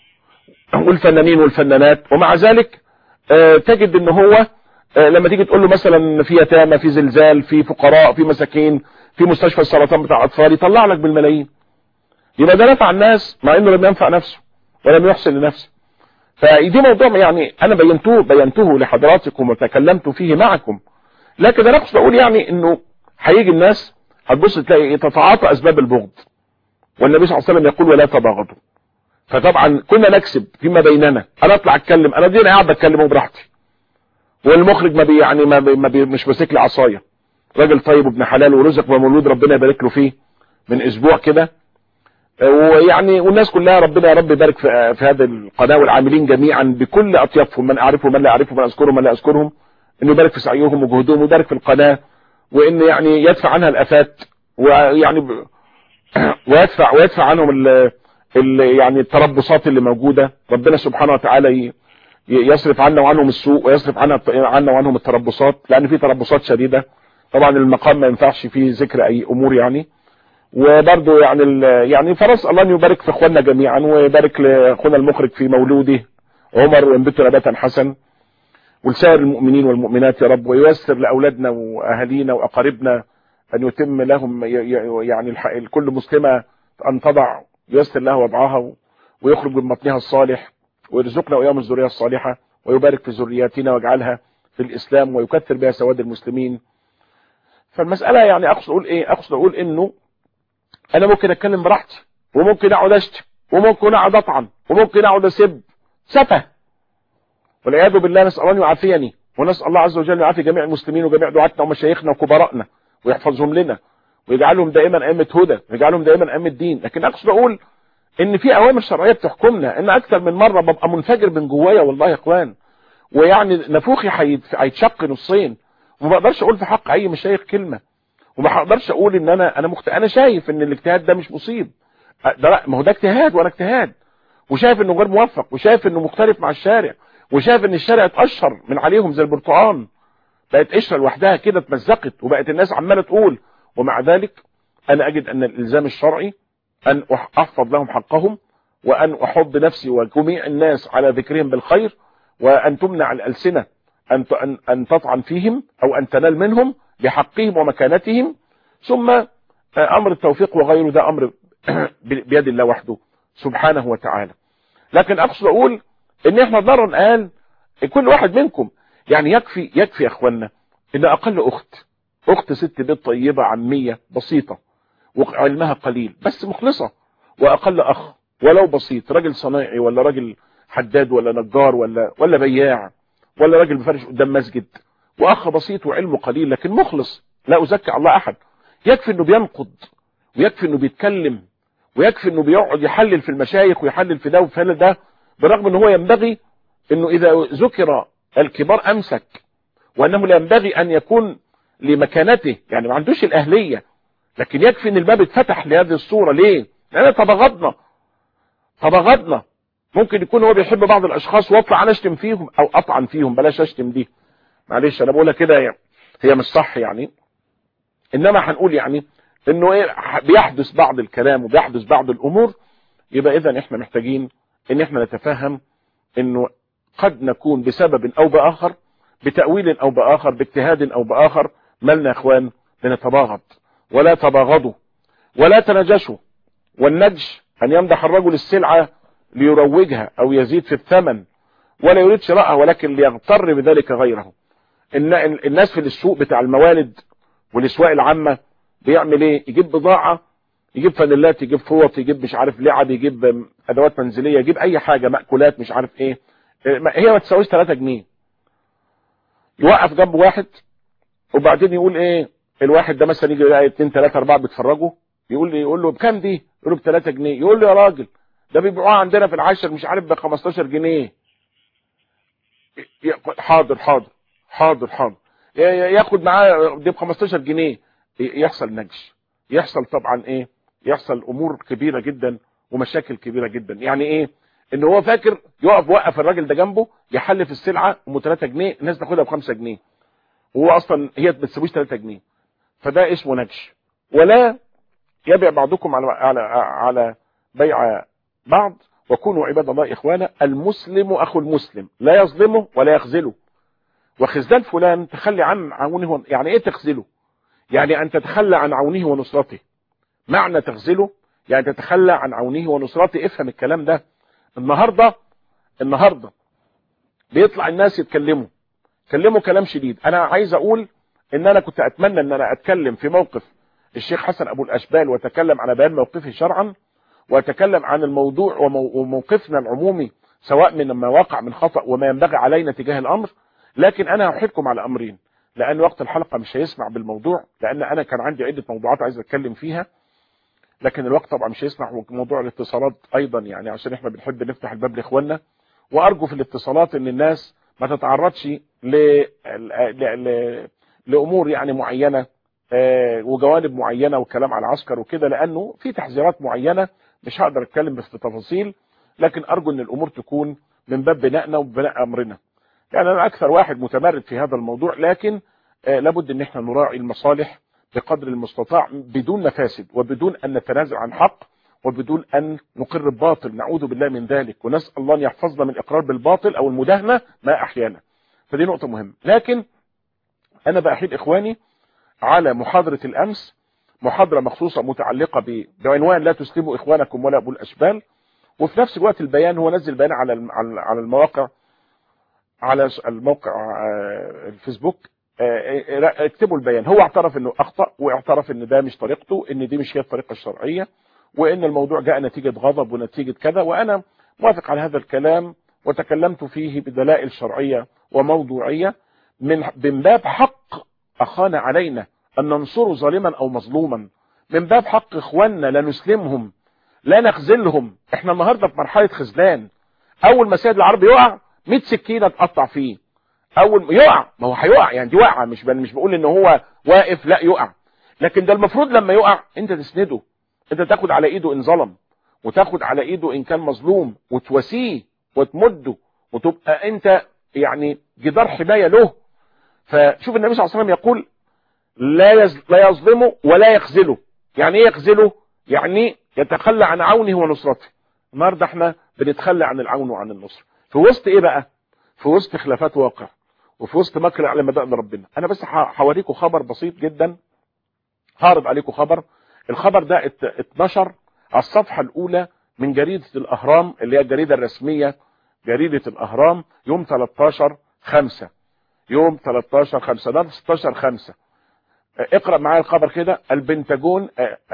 والفنانين والفنانات ومع ذلك تجد ان هو لما تيجي تقول له مثلا في يتامى في زلزال في فقراء في مساكين في مستشفى السرطان بتاع اطفال يطلع لك بالملايين يبقى ده نفع الناس مع انه لم ينفع نفسه ولم يحسن لنفسه فدي موضوع يعني انا بينته بينته لحضراتكم وتكلمت فيه معكم لكن انا اقصد اقول يعني انه هيجي الناس هتبص تلاقي تتعاطى اسباب البغض والنبي صلى الله عليه وسلم يقول ولا تباغضوا فطبعا كنا نكسب فيما بيننا انا اطلع اتكلم انا دي انا قاعد بتكلم براحتي والمخرج ما بي يعني ما, بي ما بي مش ماسك لي عصايه راجل طيب وابن حلال ورزق ومولود ربنا يبارك له فيه من اسبوع كده ويعني والناس كلها ربنا يا رب يبارك في, في هذه القناه والعاملين جميعا بكل اطيافهم من اعرفهم من لا اعرفهم من اذكرهم من لا اذكرهم انه يبارك في سعيهم وجهودهم ويبارك في القناه وان يعني يدفع عنها الافات ويعني ب... ويدفع ويدفع عنهم ال... ال... يعني التربصات اللي موجوده ربنا سبحانه وتعالى ي... يصرف عنا وعنهم السوء ويصرف عنا عنا وعنهم التربصات لان في تربصات شديده طبعا المقام ما ينفعش فيه ذكر اي امور يعني وبرضه يعني ال... يعني فرص الله ان يبارك في اخواننا جميعا ويبارك لاخونا المخرج في مولوده عمر وينبته نباتا حسن ولسائر المؤمنين والمؤمنات يا رب وييسر لاولادنا واهالينا واقاربنا ان يتم لهم يعني كل مسلمه ان تضع ييسر لها وضعها ويخرج من بطنها الصالح ويرزقنا واياهم الذريه الصالحه ويبارك في ذرياتنا ويجعلها في الاسلام ويكثر بها سواد المسلمين فالمساله يعني اقصد اقول ايه اقصد اقول انه انا ممكن اتكلم براحتي وممكن اقعد اشتم وممكن اقعد اطعن وممكن اقعد اسب سفه والعياذ بالله نسال الله يعافيني ونسال الله عز وجل يعافي جميع المسلمين وجميع دعاتنا ومشايخنا وكبراءنا ويحفظهم لنا ويجعلهم دائما ائمه هدى ويجعلهم دائما ائمه دين لكن اقصد اقول ان في اوامر شرعيه بتحكمنا ان اكثر من مره ببقى منفجر من جوايا والله يا اخوان ويعني نافوخي هيتشق نصين وما بقدرش اقول في حق اي مشايخ كلمه وما هقدرش اقول ان انا انا مخت... انا شايف ان الاجتهاد ده مش مصيب ده لا ما هو ده اجتهاد وانا اجتهاد وشايف انه غير موفق وشايف انه مختلف مع الشارع وشايف ان الشارع اتقشر من عليهم زي البرتقال بقت قشره لوحدها كده اتمزقت وبقت الناس عماله تقول ومع ذلك انا اجد ان الالزام الشرعي ان احفظ لهم حقهم وان احض نفسي وجميع الناس على ذكرهم بالخير وان تمنع الالسنه ان ان ان تطعن فيهم او ان تنال منهم بحقهم ومكانتهم ثم امر التوفيق وغيره ده امر بيد الله وحده سبحانه وتعالى لكن اقصد اقول ان احنا نرى قال كل واحد منكم يعني يكفي يكفي يا اخوانا ان اقل اخت اخت ست بيت طيبه عميه بسيطه وعلمها قليل بس مخلصه واقل اخ ولو بسيط راجل صنايعي ولا راجل حداد ولا نجار ولا ولا بياع ولا راجل بفرش قدام مسجد واخ بسيط وعلمه قليل لكن مخلص لا ازكي الله احد يكفي انه بينقض ويكفي انه بيتكلم ويكفي انه بيقعد يحلل في المشايخ ويحلل في ده وفي ده بالرغم ان هو ينبغي انه اذا ذكر الكبار امسك وانه لا ينبغي ان يكون لمكانته يعني ما عندوش الاهليه لكن يكفي ان الباب اتفتح لهذه الصوره ليه؟ لان تبغضنا تبغضنا ممكن يكون هو بيحب بعض الاشخاص واطلع انا اشتم فيهم او اطعن فيهم بلاش اشتم دي معلش انا بقولها كده يعني هي مش صح يعني انما هنقول يعني انه ايه بيحدث بعض الكلام وبيحدث بعض الامور يبقى اذا احنا محتاجين ان احنا نتفهم انه قد نكون بسبب او باخر بتأويل او باخر باجتهاد او باخر مالنا يا اخوان لنتباغض ولا تباغضوا ولا تنجشوا والنجش ان يمدح الرجل السلعة ليروجها او يزيد في الثمن ولا يريد شراءها ولكن ليغتر بذلك غيره الناس في السوق بتاع الموالد والاسواق العامه بيعمل ايه يجيب بضاعه يجيب فانيلات يجيب فوط يجيب مش عارف لعب يجيب ادوات منزليه يجيب اي حاجه مأكولات مش عارف ايه هي ما تساويش 3 جنيه يوقف جنب واحد وبعدين يقول ايه الواحد ده مثلا يجي يلاقي 2 3 4 بيتفرجوا يقول لي يقول له بكام دي يقول له ب 3 جنيه يقول له يا راجل ده بيبيعوها عندنا في العشر مش عارف ب 15 جنيه حاضر حاضر حاضر حاضر ياخد معاه دي ب 15 جنيه يحصل نجش يحصل طبعا ايه يحصل امور كبيره جدا ومشاكل كبيره جدا يعني ايه ان هو فاكر يقف وقف الراجل ده جنبه يحلف السلعه ام 3 جنيه الناس تاخدها ب 5 جنيه وهو اصلا هي ما بتساويش 3 جنيه فده اسمه نجش ولا يبيع بعضكم على على على بيع بعض وكونوا عباد الله اخوانا المسلم اخو المسلم لا يظلمه ولا يخذله وخذلان فلان تخلي عن عونه يعني ايه تخذله يعني ان تتخلى عن عونه ونصرته معنى تخذله يعني تتخلى عن عونه ونصرته افهم الكلام ده النهارده النهارده بيطلع الناس يتكلموا يتكلموا كلام شديد انا عايز اقول ان انا كنت اتمنى ان انا اتكلم في موقف الشيخ حسن ابو الاشبال واتكلم على بيان موقفه شرعا واتكلم عن الموضوع وموقفنا العمومي سواء من ما وقع من خطأ وما ينبغي علينا تجاه الامر لكن انا هحيلكم على امرين لان وقت الحلقه مش هيسمع بالموضوع لان انا كان عندي عده موضوعات عايز اتكلم فيها لكن الوقت طبعا مش هيسمح وموضوع الاتصالات ايضا يعني عشان احنا بنحب نفتح الباب لاخواننا وارجو في الاتصالات ان الناس ما تتعرضش ل... ل... ل... لامور يعني معينه وجوانب معينه والكلام على العسكر وكده لانه في تحذيرات معينه مش هقدر اتكلم في تفاصيل لكن ارجو ان الامور تكون من باب بنائنا وبناء امرنا يعني انا اكثر واحد متمرد في هذا الموضوع لكن لابد ان احنا نراعي المصالح بقدر المستطاع بدون مفاسد وبدون ان نتنازل عن حق وبدون ان نقر الباطل نعوذ بالله من ذلك ونسال الله ان يحفظنا من الاقرار بالباطل او المداهنه ما احيانا فدي نقطه مهمه لكن انا باحيل اخواني على محاضره الامس محاضره مخصوصه متعلقه بعنوان لا تسلموا اخوانكم ولا ابو الاشبال وفي نفس الوقت البيان هو نزل بيان على على المواقع على الموقع الفيسبوك اكتبوا البيان هو اعترف انه اخطا واعترف ان ده مش طريقته ان دي مش هي الطريقه الشرعيه وان الموضوع جاء نتيجه غضب ونتيجه كذا وانا موافق على هذا الكلام وتكلمت فيه بدلائل شرعيه وموضوعيه من من باب حق اخانا علينا ان ننصره ظالما او مظلوما من باب حق اخواننا لا نسلمهم لا نخذلهم احنا النهارده في مرحله خذلان اول ما سيد العرب يقع 100 سكينه تقطع فيه اول ما يقع ما هو هيقع يعني دي وقعه مش مش بقول ان هو واقف لا يقع لكن ده المفروض لما يقع انت تسنده انت تاخد على ايده ان ظلم وتاخد على ايده ان كان مظلوم وتواسيه وتمده وتبقى انت يعني جدار حمايه له فشوف النبي صلى الله عليه وسلم يقول لا يز... لا يظلمه ولا يخذله يعني ايه يخذله يعني يتخلى عن عونه ونصرته النهارده احنا بنتخلى عن العون وعن النصر في وسط ايه بقى في وسط خلافات واقع وفي وسط مكر على مبادئ ربنا انا بس هوريكم خبر بسيط جدا هعرض عليكم خبر الخبر ده اتنشر على الصفحه الاولى من جريده الاهرام اللي هي الجريده الرسميه جريده الاهرام يوم 13 5 يوم 13 5 ده 16 5 اقرا معايا الخبر كده البنتاجون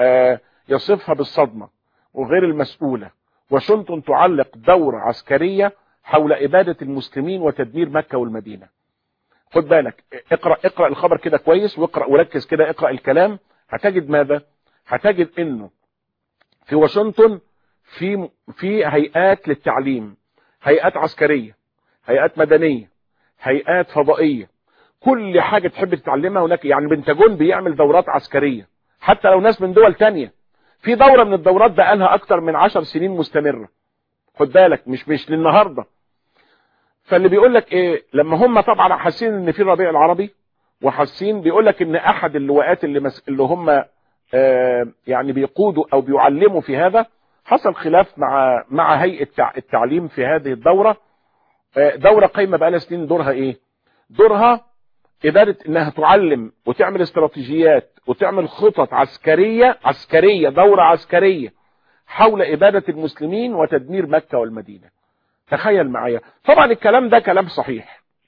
يصفها بالصدمه وغير المسؤوله واشنطن تعلق دورة عسكرية حول إبادة المسلمين وتدمير مكة والمدينة خد بالك اقرأ اقرأ الخبر كده كويس واقرأ وركز كده اقرأ الكلام هتجد ماذا هتجد انه في واشنطن في في هيئات للتعليم هيئات عسكرية هيئات مدنية هيئات فضائية كل حاجة تحب تتعلمها هناك يعني بنتاجون بيعمل دورات عسكرية حتى لو ناس من دول تانية في دورة من الدورات بقى لها اكتر من عشر سنين مستمرة خد بالك مش مش للنهاردة فاللي بيقول لك ايه لما هم طبعا حاسين ان في الربيع العربي وحاسين بيقول لك ان احد اللواءات اللي مس... اللي هم آه يعني بيقودوا او بيعلموا في هذا حصل خلاف مع مع هيئه التعليم في هذه الدوره آه دوره قايمه بقى لها سنين دورها ايه دورها اداره انها تعلم وتعمل استراتيجيات وتعمل خطط عسكريه عسكريه دوره عسكريه حول اباده المسلمين وتدمير مكه والمدينه تخيل معايا طبعا الكلام ده كلام صحيح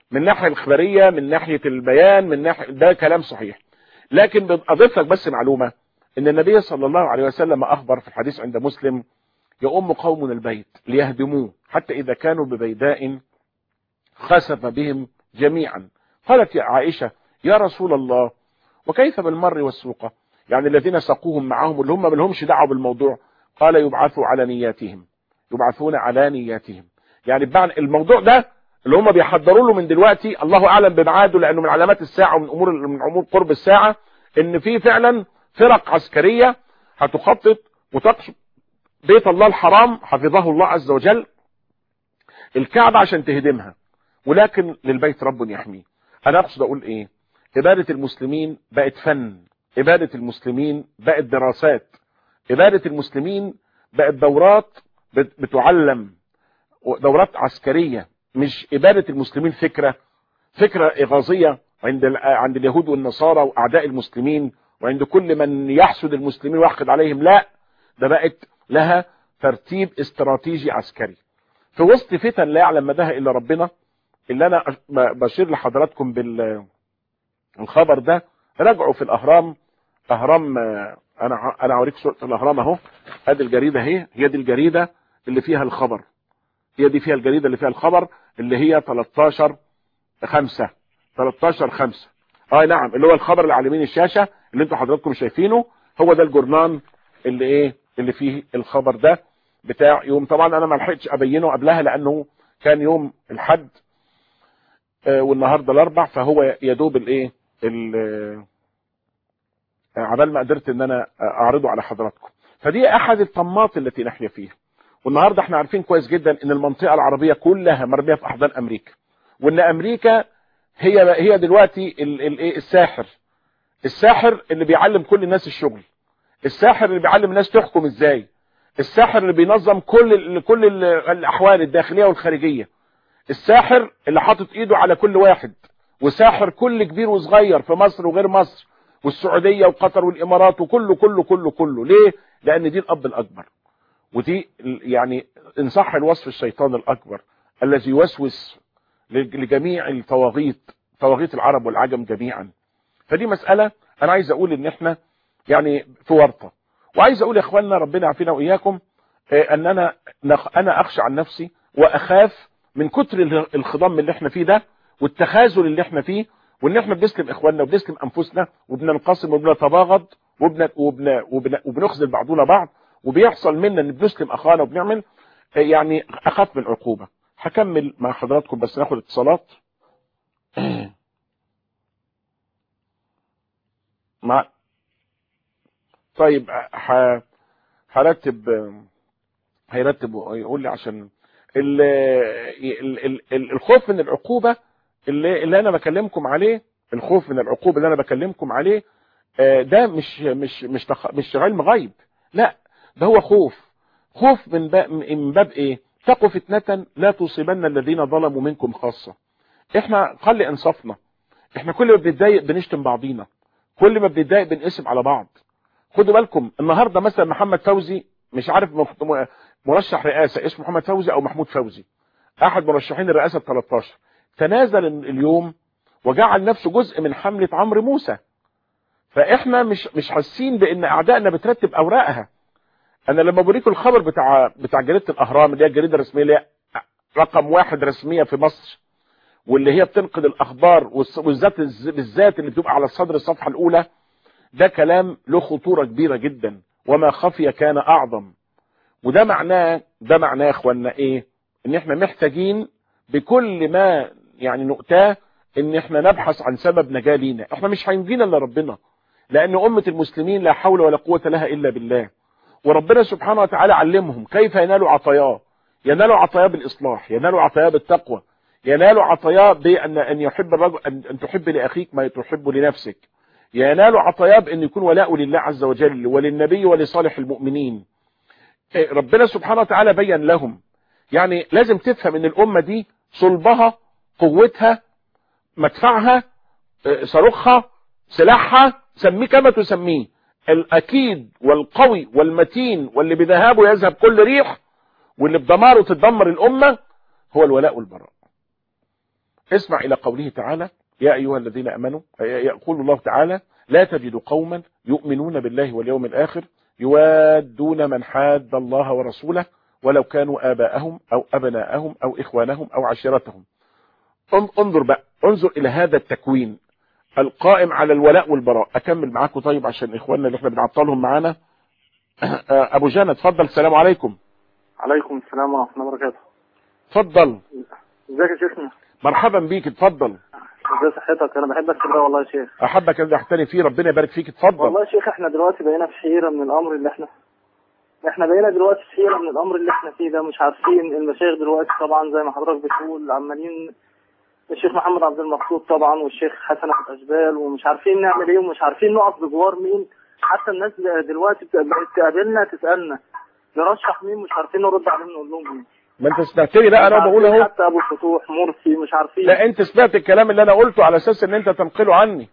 من ناحية الخبرية من ناحية البيان من ناحية ده كلام صحيح لكن اضيف لك بس معلومة ان النبي صلى الله عليه وسلم اخبر في الحديث عند مسلم يؤم قوم البيت ليهدموه حتى اذا كانوا ببيداء خسف بهم جميعا قالت يا عائشة يا رسول الله وكيف بالمر والسوقة يعني الذين سقوهم معهم اللي هم ما لهمش دعوه بالموضوع قال يبعثوا على نياتهم يبعثون على نياتهم يعني بمعنى الموضوع ده اللي هم بيحضروا له من دلوقتي الله اعلم بميعاده لانه من علامات الساعه ومن امور من امور قرب الساعه ان في فعلا فرق عسكريه هتخطط وتقصد بيت الله الحرام حفظه الله عز وجل الكعبه عشان تهدمها ولكن للبيت رب يحميه انا اقصد اقول ايه عباده المسلمين بقت فن عباده المسلمين بقت دراسات عباده المسلمين بقت دورات بتعلم دورات عسكريه مش عباده المسلمين فكره فكره اغاظيه عند عند اليهود والنصارى واعداء المسلمين وعند كل من يحسد المسلمين ويحقد عليهم لا ده بقت لها ترتيب استراتيجي عسكري في وسط فتن لا يعلم مداها الا ربنا اللي انا بشير لحضراتكم بالخبر ده راجعوا في الاهرام اهرام انا انا اوريك صوره الاهرام اهو ادي الجريده اهي هي دي الجريده اللي فيها الخبر هي دي فيها الجريده اللي فيها الخبر اللي هي 13 5 13 5 اه نعم اللي هو الخبر اللي على يمين الشاشه اللي انتوا حضراتكم شايفينه هو ده الجورنان اللي ايه اللي فيه الخبر ده بتاع يوم طبعا انا ما لحقتش ابينه قبلها لانه كان يوم الحد آه والنهارده الاربع فهو يا دوب الايه عبال ما قدرت ان انا اعرضه على حضراتكم فدي احد الطماط التي نحيا فيها والنهارده احنا عارفين كويس جدا ان المنطقه العربيه كلها مرميه في احضان امريكا وان امريكا هي هي دلوقتي الايه الساحر الساحر اللي بيعلم كل الناس الشغل الساحر اللي بيعلم الناس تحكم ازاي الساحر اللي بينظم كل كل الاحوال الداخليه والخارجيه الساحر اللي حاطط ايده على كل واحد وساحر كل كبير وصغير في مصر وغير مصر والسعوديه وقطر والامارات وكله كله كله كله ليه لان دي الاب الاكبر ودي يعني ان صح الوصف الشيطان الاكبر الذي يوسوس لجميع الطواغيت طواغيت العرب والعجم جميعا فدي مساله انا عايز اقول ان احنا يعني في ورطه وعايز اقول يا اخواننا ربنا يعافينا واياكم ان انا انا اخشى عن نفسي واخاف من كتر الخضم اللي احنا فيه ده والتخاذل اللي احنا فيه وان احنا بنسلم اخواننا وبنسلم انفسنا وبننقسم وبنتباغض وبن وبن وبن وبنخذل بعضنا بعض وبيحصل منا ان بنسلم اخانا وبنعمل يعني اخاف من العقوبه هكمل مع حضراتكم بس ناخد اتصالات مع طيب ح... هرتب هيرتب ويقول لي عشان ال... ال... ال... ال... الخوف من العقوبه اللي, اللي انا بكلمكم عليه الخوف من العقوبه اللي انا بكلمكم عليه ده مش مش مش تخ... مش علم غيب لا ده هو خوف خوف من باب من باب ايه تقوا فتنه لا تصيبن الذين ظلموا منكم خاصه احنا قل انصافنا احنا كل ما بنتضايق بنشتم بعضينا كل ما بنتضايق بنقسم على بعض خدوا بالكم النهارده مثلا محمد فوزي مش عارف مرشح رئاسه اسمه محمد فوزي او محمود فوزي احد مرشحين الرئاسه 13 تنازل اليوم وجعل نفسه جزء من حمله عمرو موسى فاحنا مش مش حاسين بان اعدائنا بترتب اوراقها انا لما بوريكم الخبر بتاع بتاع جريده الاهرام اللي هي الجريده الرسميه اللي هي رقم واحد رسميه في مصر واللي هي بتنقل الاخبار والذات بالذات اللي بتبقى على الصدر الصفحه الاولى ده كلام له خطوره كبيره جدا وما خفي كان اعظم وده معناه ده معناه يا اخوانا ايه ان احنا محتاجين بكل ما يعني نؤتاه ان احنا نبحث عن سبب نجاه لينا احنا مش هينجينا الا ربنا لان امه المسلمين لا حول ولا قوه لها الا بالله وربنا سبحانه وتعالى علمهم كيف ينالوا عطاياه ينالوا عطاياه بالاصلاح ينالوا عطاياه بالتقوى ينالوا عطاياه بان ان يحب الرجل ان, أن تحب لاخيك ما تحب لنفسك ينالوا عطاياه بان يكون ولاء لله عز وجل وللنبي ولصالح المؤمنين ربنا سبحانه وتعالى بين لهم يعني لازم تفهم ان الامه دي صلبها قوتها مدفعها صاروخها سلاحها سميه كما تسميه الاكيد والقوي والمتين واللي بذهابه يذهب كل ريح واللي بدماره تدمر الامه هو الولاء والبراء اسمع الى قوله تعالى يا ايها الذين امنوا يقول الله تعالى لا تجد قوما يؤمنون بالله واليوم الاخر يوادون من حاد الله ورسوله ولو كانوا اباءهم او ابناءهم او اخوانهم او عشيرتهم انظر بقى انظر الى هذا التكوين القائم على الولاء والبراء اكمل معاكم طيب عشان اخواننا اللي احنا بنعطلهم معانا ابو جانا اتفضل السلام عليكم عليكم السلام ورحمة الله وبركاته اتفضل ازيك يا شيخنا مرحبا بيك اتفضل ازي صحتك انا بحبك كده والله يا شيخ احبك اللي احتني فيه ربنا يبارك فيك اتفضل والله يا شيخ احنا دلوقتي بقينا في حيرة من الامر اللي احنا احنا بقينا دلوقتي في حيرة من الامر اللي احنا فيه ده مش عارفين المشايخ دلوقتي طبعا زي ما حضرتك بتقول عمالين الشيخ محمد عبد المقصود طبعا والشيخ حسن ابو الاشبال ومش عارفين نعمل ايه ومش عارفين نقف بجوار مين حتى الناس دلوقتي بقت تقابلنا تسالنا نرشح مين مش عارفين نرد عليهم نقول لهم مين ما انت سمعتني لا انا مش بقول عارفين اهو حتى ابو الفتوح مرسي مش عارفين لا انت سمعت الكلام اللي انا قلته على اساس ان انت تنقله عني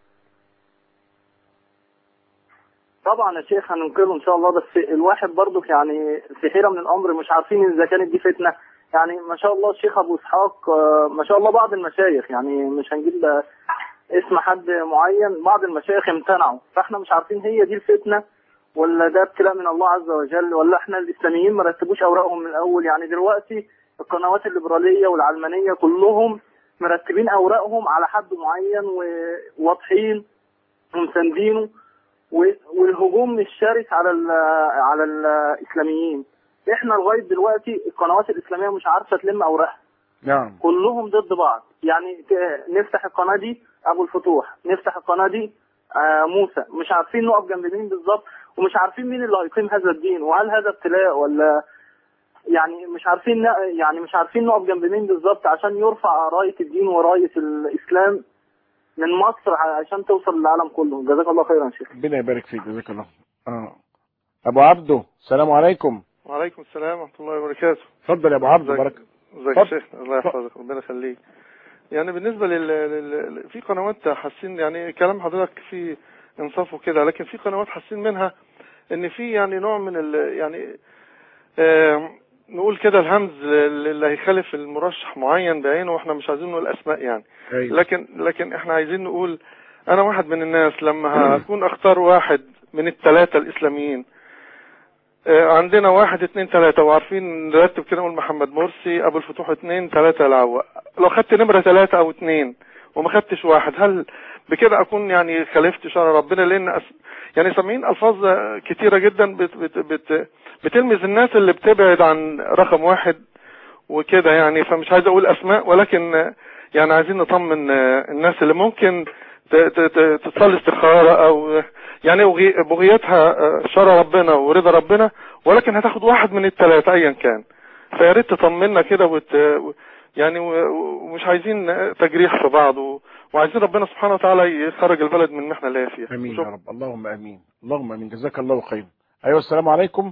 طبعا يا شيخ هننقله ان شاء الله بس الواحد برضه يعني في حيره من الامر مش عارفين اذا كانت دي فتنه يعني ما شاء الله الشيخ ابو اسحاق آه، ما شاء الله بعض المشايخ يعني مش هنجيب آه، اسم حد معين بعض المشايخ امتنعوا فاحنا مش عارفين هي دي الفتنه ولا ده ابتلاء من الله عز وجل ولا احنا الاسلاميين ما رتبوش اوراقهم من الاول يعني دلوقتي القنوات الليبراليه والعلمانيه كلهم مرتبين اوراقهم على حد معين وواضحين ومساندينه و- والهجوم مش شرس على ال على الاسلاميين احنا لغايه دلوقتي القنوات الاسلاميه مش عارفه تلم اوراقها نعم كلهم ضد بعض يعني ت- نفتح القناه دي ابو الفتوح نفتح القناه دي آه موسى مش عارفين نقف جنب مين بالظبط ومش عارفين مين اللي هيقيم هذا الدين وهل هذا ابتلاء ولا يعني مش عارفين ن- يعني مش عارفين نقف جنب مين بالظبط عشان يرفع رايه الدين ورايه الاسلام من مصر عشان توصل للعالم كله جزاك الله خيرا يا شيخ ربنا يبارك فيك جزاك الله اه ابو عبده السلام عليكم وعليكم السلام ورحمة الله وبركاته اتفضل يا ابو عبده ازيك- بارك ازيك يا اتفضل. شيخ الله يحفظك ربنا يخليك يعني بالنسبة لل... لل... في قنوات حاسين يعني كلام حضرتك فيه انصاف وكده لكن في قنوات حاسين منها ان في يعني نوع من ال... يعني آه... نقول كده الهمز اللي هيخالف المرشح معين بعينه واحنا مش عايزين نقول اسماء يعني أيوة. لكن لكن احنا عايزين نقول انا واحد من الناس لما هكون اختار واحد من الثلاثة الاسلاميين آه، عندنا واحد اتنين تلاتة وعارفين نرتب كده نقول محمد مرسي ابو الفتوح اتنين تلاتة العوا لو خدت نمرة تلاتة او اتنين وما خدتش واحد هل بكده اكون يعني خالفت شرع ربنا لان أس... يعني سامعين الفاظ كتيرة جدا بت... بت... بت... بتلمز الناس اللي بتبعد عن رقم واحد وكده يعني فمش عايز اقول اسماء ولكن آه، يعني عايزين نطمن آه، الناس اللي ممكن ت- ت- ت- تصلي استخارة او يعني بغي- بغيتها آه، شرع ربنا ورضا ربنا ولكن هتاخد واحد من الثلاثة ايا كان فيا ريت تطمنا كده وت... و- يعني و- ومش عايزين آه، تجريح في بعض و... وعايزين ربنا سبحانه وتعالى يخرج البلد من المحنة اللي هي فيها امين يا شكراً. رب اللهم امين اللهم امين جزاك الله خيرا ايوه السلام عليكم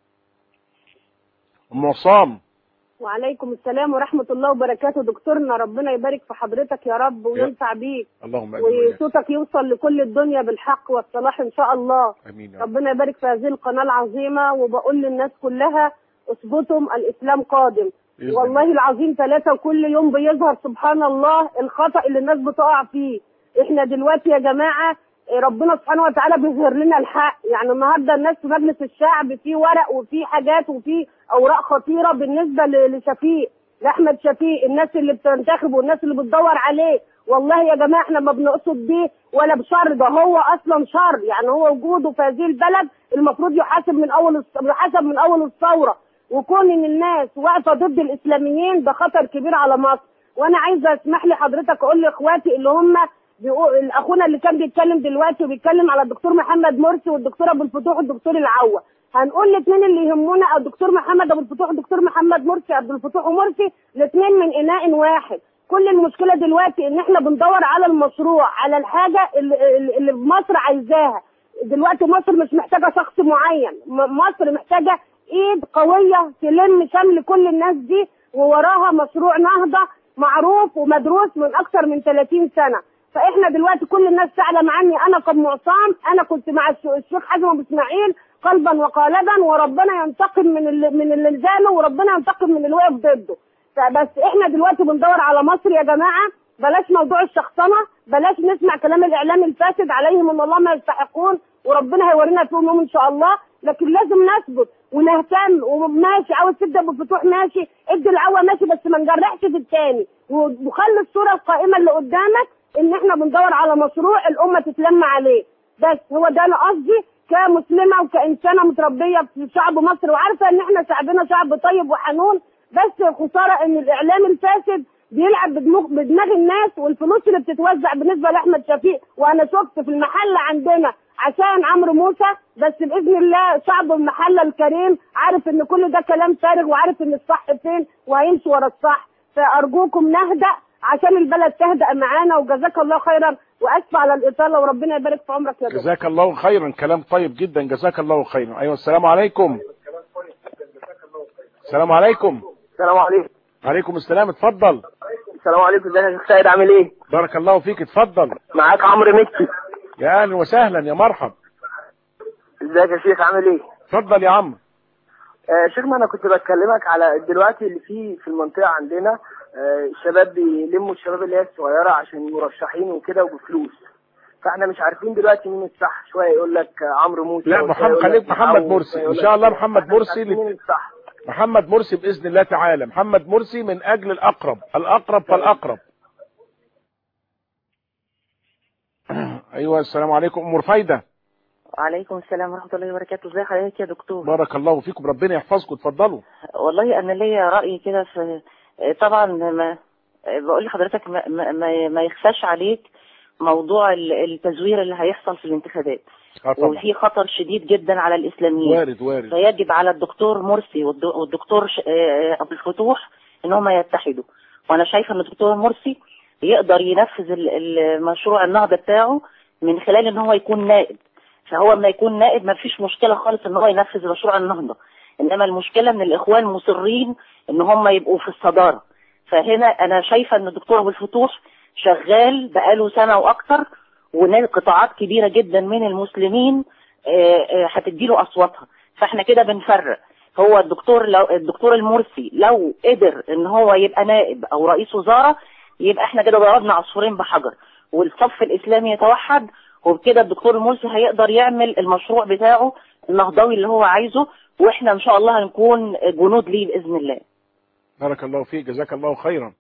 ام عصام وعليكم السلام ورحمة الله وبركاته دكتورنا ربنا يبارك في حضرتك يا رب وينفع بيك اللهم امين وإياك. وصوتك يوصل لكل الدنيا بالحق والصلاح إن شاء الله امين يا رب ربنا يبارك في هذه القناة العظيمة وبقول للناس كلها اثبتم الإسلام قادم بإذن والله الله. العظيم ثلاثة وكل يوم بيظهر سبحان الله الخطأ اللي الناس بتقع فيه احنا دلوقتي يا جماعة ربنا سبحانه وتعالى بيظهر لنا الحق يعني النهارده الناس في مجلس الشعب في ورق وفي حاجات وفي اوراق خطيره بالنسبه ل- لشفيق لاحمد شفيق الناس اللي بتنتخب والناس اللي بتدور عليه والله يا جماعه احنا ما بنقصد بيه ولا بشر ده هو اصلا شر يعني هو وجوده في هذه البلد المفروض يحاسب من اول الث- يحاسب من اول الثوره وكون ان الناس واقفه ضد الاسلاميين ده خطر كبير على مصر وانا عايزه اسمح لي حضرتك اقول لاخواتي اللي هم بيقول اخونا اللي كان بيتكلم دلوقتي وبيتكلم على الدكتور محمد مرسي والدكتور ابو الفتوح والدكتور العوة هنقول الاثنين اللي يهمونا الدكتور محمد ابو الفتوح والدكتور محمد مرسي عبد الفتوح ومرسي الاثنين من اناء واحد كل المشكله دلوقتي ان احنا بندور على المشروع على الحاجه اللي, اللي اللي مصر عايزاها دلوقتي مصر مش محتاجه شخص معين م- مصر محتاجه ايد قويه تلم شمل كل الناس دي ووراها مشروع نهضه معروف ومدروس من اكثر من 30 سنه فاحنا دلوقتي كل الناس تعلم عني انا كم معصام انا كنت مع الش- الشيخ حازم ابو اسماعيل قلبا وقالبا وربنا ينتقم من اللي من اللي زانه وربنا ينتقم من اللي وقف ضده فبس احنا دلوقتي بندور على مصر يا جماعه بلاش موضوع الشخصنه بلاش نسمع كلام الاعلام الفاسد عليهم من الله ما يستحقون وربنا هيورينا فيهم يوم ان شاء الله لكن لازم نثبت ونهتم وماشي عاوز تبدا بالفتوح ماشي ادي العوا ماشي بس ما نجرحش في التاني وخلي الصوره القائمه اللي قدامك ان احنا بندور على مشروع الامه تتلم عليه بس هو ده انا قصدي كمسلمه وكانسانه متربيه في شعب مصر وعارفه ان احنا شعبنا شعب طيب وحنون بس خساره ان الاعلام الفاسد بيلعب بدماغ بدماغ الناس والفلوس اللي بتتوزع بالنسبه لاحمد شفيق وانا شفت في المحل عندنا عشان عمرو موسى بس باذن الله شعب المحله الكريم عارف ان كل ده كلام فارغ وعارف ان الصح فين وهيمشي ورا الصح فارجوكم نهدأ عشان البلد تهدأ معانا وجزاك الله خيرا واسف على الاطاله وربنا يبارك في عمرك يا دكتور جزاك الله خيرا كلام طيب جدا جزاك الله خيرا ايوه السلام عليكم السلام عليكم السلام عليكم عليكم السلام اتفضل السلام عليكم ازيك يا شيخ سيد عامل ايه؟ بارك الله فيك اتفضل معاك عمرو مكي يا اهلا وسهلا يا مرحب ازيك يا شيخ عامل ايه؟ اتفضل يا عم آه شيخ ما انا كنت بكلمك على دلوقتي اللي في في المنطقه عندنا آه الشباب بيلموا الشباب اللي هي الصغيره عشان مرشحين وكده وبفلوس فاحنا مش عارفين دلوقتي مين الصح شويه يقول لك آه، عمرو موسى لا وشوية محمد يقول خليك لك محمد معاوية، مرسي وشوية ان يقول شاء لك الله كده. محمد إحنا مش مرسي عارفين اللي- مين الصح محمد مرسي باذن الله تعالى محمد مرسي من اجل الاقرب الاقرب فالاقرب ايوه السلام عليكم ام رفايده وعليكم السلام ورحمة الله وبركاته ازي حضرتك يا دكتور بارك الله فيكم ربنا يحفظكم اتفضلوا والله انا ليا رأي كده في طبعا ما بقول لحضرتك ما, ما, ما- ما يخفاش عليك موضوع ال- التزوير اللي هيحصل في الانتخابات اه طبعا وفي خطر شديد جدا على الاسلاميين وارد وارد فيجب على الدكتور مرسي والد- والدكتور ش- آه، ابو الفتوح ان هم يتحدوا وانا شايفه ان الدكتور مرسي يقدر ينفذ ال- المشروع النهضه بتاعه من خلال ان هو يكون نائب فهو لما يكون نائب ما فيش مشكله خالص ان هو ينفذ مشروع النهضه انما المشكله ان الاخوان مصرين ان هم يبقوا في الصداره فهنا انا شايفه ان الدكتور ابو الفتوح شغال بقاله سنه واكتر ونال قطاعات كبيره جدا من المسلمين آه، آه، هتديله اصواتها فاحنا كده بنفرق هو الدكتور لو الدكتور المرسي لو قدر ان هو يبقى نائب او رئيس وزاره يبقى احنا كده ضربنا عصفورين بحجر والصف الاسلامي يتوحد وبكده الدكتور المرسي هيقدر يعمل المشروع بتاعه النهضوي اللي هو عايزه واحنا ان شاء الله هنكون جنود ليه باذن الله بارك الله فيك جزاك الله خيرا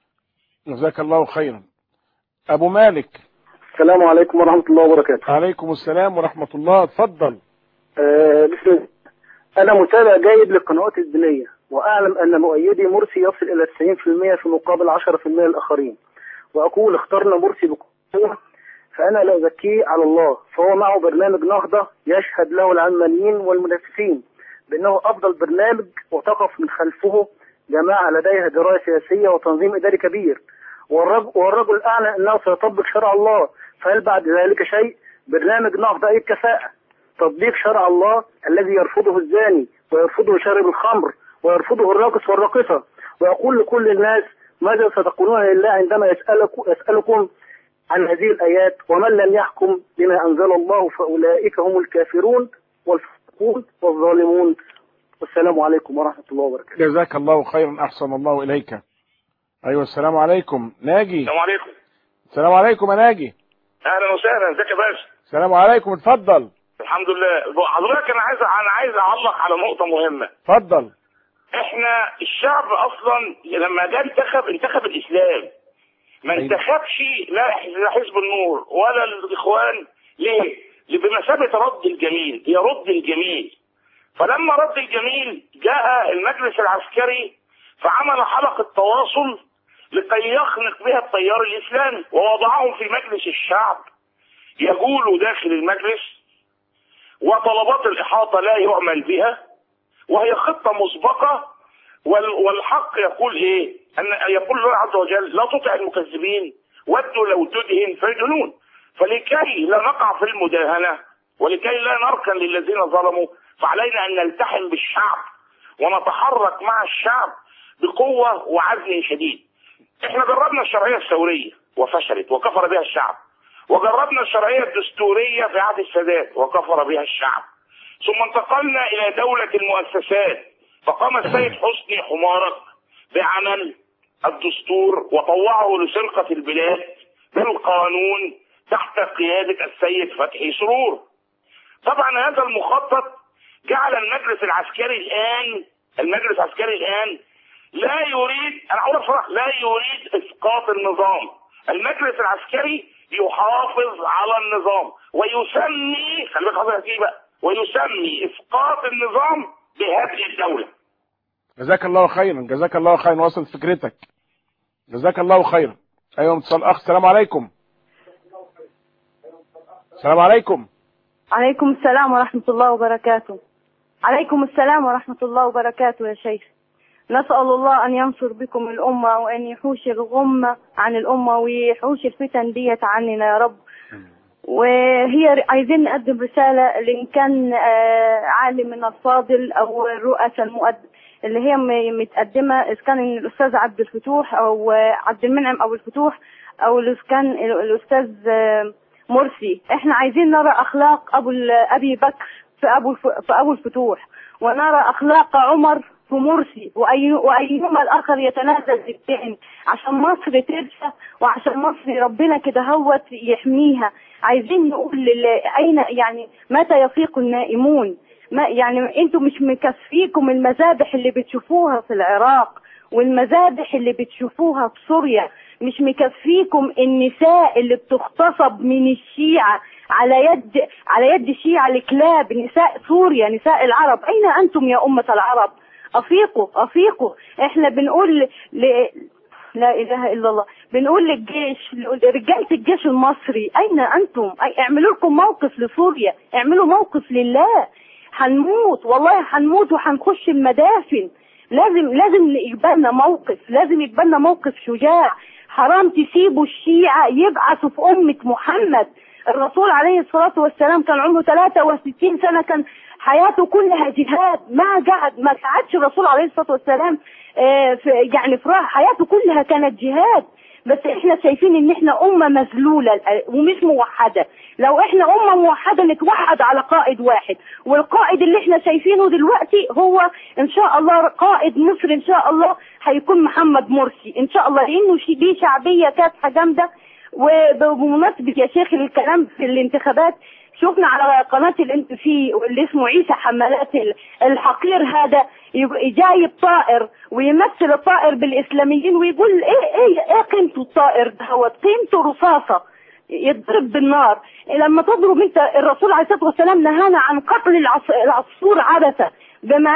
جزاك الله خيرا ابو مالك السلام عليكم ورحمة الله وبركاته عليكم السلام ورحمه الله اتفضل آه بسم الله أنا متابع جيد للقنوات الدينية وأعلم أن مؤيدي مرسي يصل إلى 90% في مقابل 10% الآخرين وأقول اخترنا مرسي بقوة فأنا لا أزكيه على الله فهو معه برنامج نهضة يشهد له العلمانيين والمنافسين بأنه أفضل برنامج وتقف من خلفه جماعة لديها دراية سياسية وتنظيم إداري كبير والرجل, والرجل أعلن أنه سيطبق شرع الله فهل بعد ذلك شيء برنامج نهضة أي كفاءة تطبيق شرع الله الذي يرفضه الزاني ويرفضه شارب الخمر ويرفضه الراقص والراقصة ويقول لكل الناس ماذا ستقولون لله عندما يسألكم, يسألكم عن هذه الآيات ومن لم يحكم بما أنزل الله فأولئك هم الكافرون والفاسقون والظالمون والسلام عليكم ورحمة الله وبركاته جزاك الله خيرا احسن الله اليك ايوه السلام عليكم ناجي السلام عليكم السلام عليكم يا ناجي اهلا وسهلا ازيك يا باشا السلام عليكم اتفضل الحمد لله حضرتك انا عايز انا عايز اعلق على نقطه مهمه اتفضل احنا الشعب اصلا لما جه انتخب انتخب الاسلام ما أيوة. انتخبش لا لا حزب النور ولا الاخوان ليه؟ بمثابه رد الجميل يرد الجميل فلما رد الجميل جاء المجلس العسكري فعمل حلقه تواصل لكي يخنق بها التيار الاسلامي ووضعهم في مجلس الشعب يقول داخل المجلس وطلبات الإحاطة لا يعمل بها وهي خطة مسبقة وال- والحق يقول إيه أن يقول الله عز وجل لا تطع المكذبين ودوا لو تدهن فيدنون فلكي لا نقع في المداهنة ولكي لا نركن للذين ظلموا فعلينا أن نلتحم بالشعب ونتحرك مع الشعب بقوة وعزم شديد احنا جربنا الشرعية الثورية وفشلت وكفر بها الشعب وجربنا الشرعية الدستورية في عهد السادات وكفر بها الشعب ثم انتقلنا إلى دولة المؤسسات فقام السيد حسني حمارك بعمل الدستور وطوعه لسرقة البلاد بالقانون تحت قيادة السيد فتحي سرور طبعا هذا المخطط جعل المجلس العسكري الآن المجلس العسكري الآن لا يريد أنا أقول بصراحة لا يريد إسقاط النظام المجلس العسكري يحافظ على النظام ويسمي خلي بالك حضرتك ايه بقى ويسمي اسقاط النظام بهدم الدوله جزاك الله خيرا جزاك الله خيرا وصلت فكرتك جزاك الله خيرا ايوه اتصال اخ السلام عليكم السلام عليكم عليكم السلام ورحمة الله وبركاته عليكم السلام ورحمة الله وبركاته يا شيخ نسأل الله أن ينصر بكم الأمة وأن يحوش الغمة عن الأمة ويحوش الفتن ديت عننا يا رب وهي عايزين نقدم رسالة لإن كان آه، عالم من الفاضل أو الرؤساء المؤد اللي هي م- متقدمة إذا كان الأستاذ عبد الفتوح أو آه، عبد المنعم أو الفتوح أو إذا كان ال- الأستاذ آه، مرسي إحنا عايزين نرى أخلاق أبو ال- أبي بكر في أبو الف- في أبو الفتوح ونرى أخلاق عمر في مرسي وأي وأيهما الآخر يتنازل للتاني عشان مصر ترسى وعشان مصر ربنا كده هوت يحميها عايزين نقول لل... أين يعني متى يفيق النائمون ما يعني انتوا مش مكفيكم المذابح اللي بتشوفوها في العراق والمذابح اللي بتشوفوها في سوريا مش مكفيكم النساء اللي بتغتصب من الشيعة على يد على يد الشيعة الكلاب نساء سوريا نساء العرب أين أنتم يا أمة العرب أفيقوا أفيقوا إحنا بنقول ل... لا إله إلا الله بنقول للجيش رجالة الجيش المصري أين أنتم أي اعملوا لكم موقف لسوريا اعملوا موقف لله هنموت والله هنموت وهنخش المدافن لازم لازم يبقى لنا موقف لازم يبقى لنا موقف شجاع حرام تسيبوا الشيعة يبعثوا في أمة محمد الرسول عليه الصلاة والسلام كان عمره 63 سنة كان حياته كلها جهاد ما قعد ما قعدش الرسول عليه الصلاة والسلام آه، في يعني في راحة حياته كلها كانت جهاد بس احنا شايفين ان احنا امه مذلوله الآن ومش موحده لو احنا امه موحده نتوحد على قائد واحد والقائد اللي احنا شايفينه دلوقتي هو ان شاء الله قائد مصر ان شاء الله هيكون محمد مرسي ان شاء الله لانه شي- ليه شعبيه كاسحه جامده وبمناسبه يا شيخ الكلام في الانتخابات شفنا على قناة الانت في اللي اسمه عيسى حمالات ال- الحقير هذا يب- جايب طائر ويمثل الطائر بالاسلاميين ويقول ايه ايه ايه قيمته الطائر دهوت قيمته رصاصة يضرب بالنار لما تضرب انت الرسول عليه الصلاة والسلام نهانا عن قتل العص- العصفور عبثة بما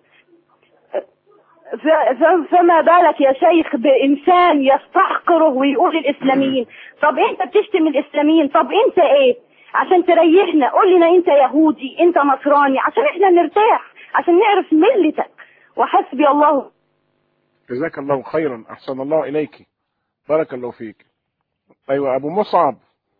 ف- ف- فما بالك يا شيخ بإنسان يستحقره ويقول الإسلاميين طب أنت بتشتم الإسلاميين طب أنت إيه عشان تريحنا قول لنا أنت يهودي أنت نصراني عشان إحنا نرتاح عشان نعرف ملتك وحسبي الله جزاك الله خيرا احسن الله اليك بارك الله فيك ايوه ابو مصعب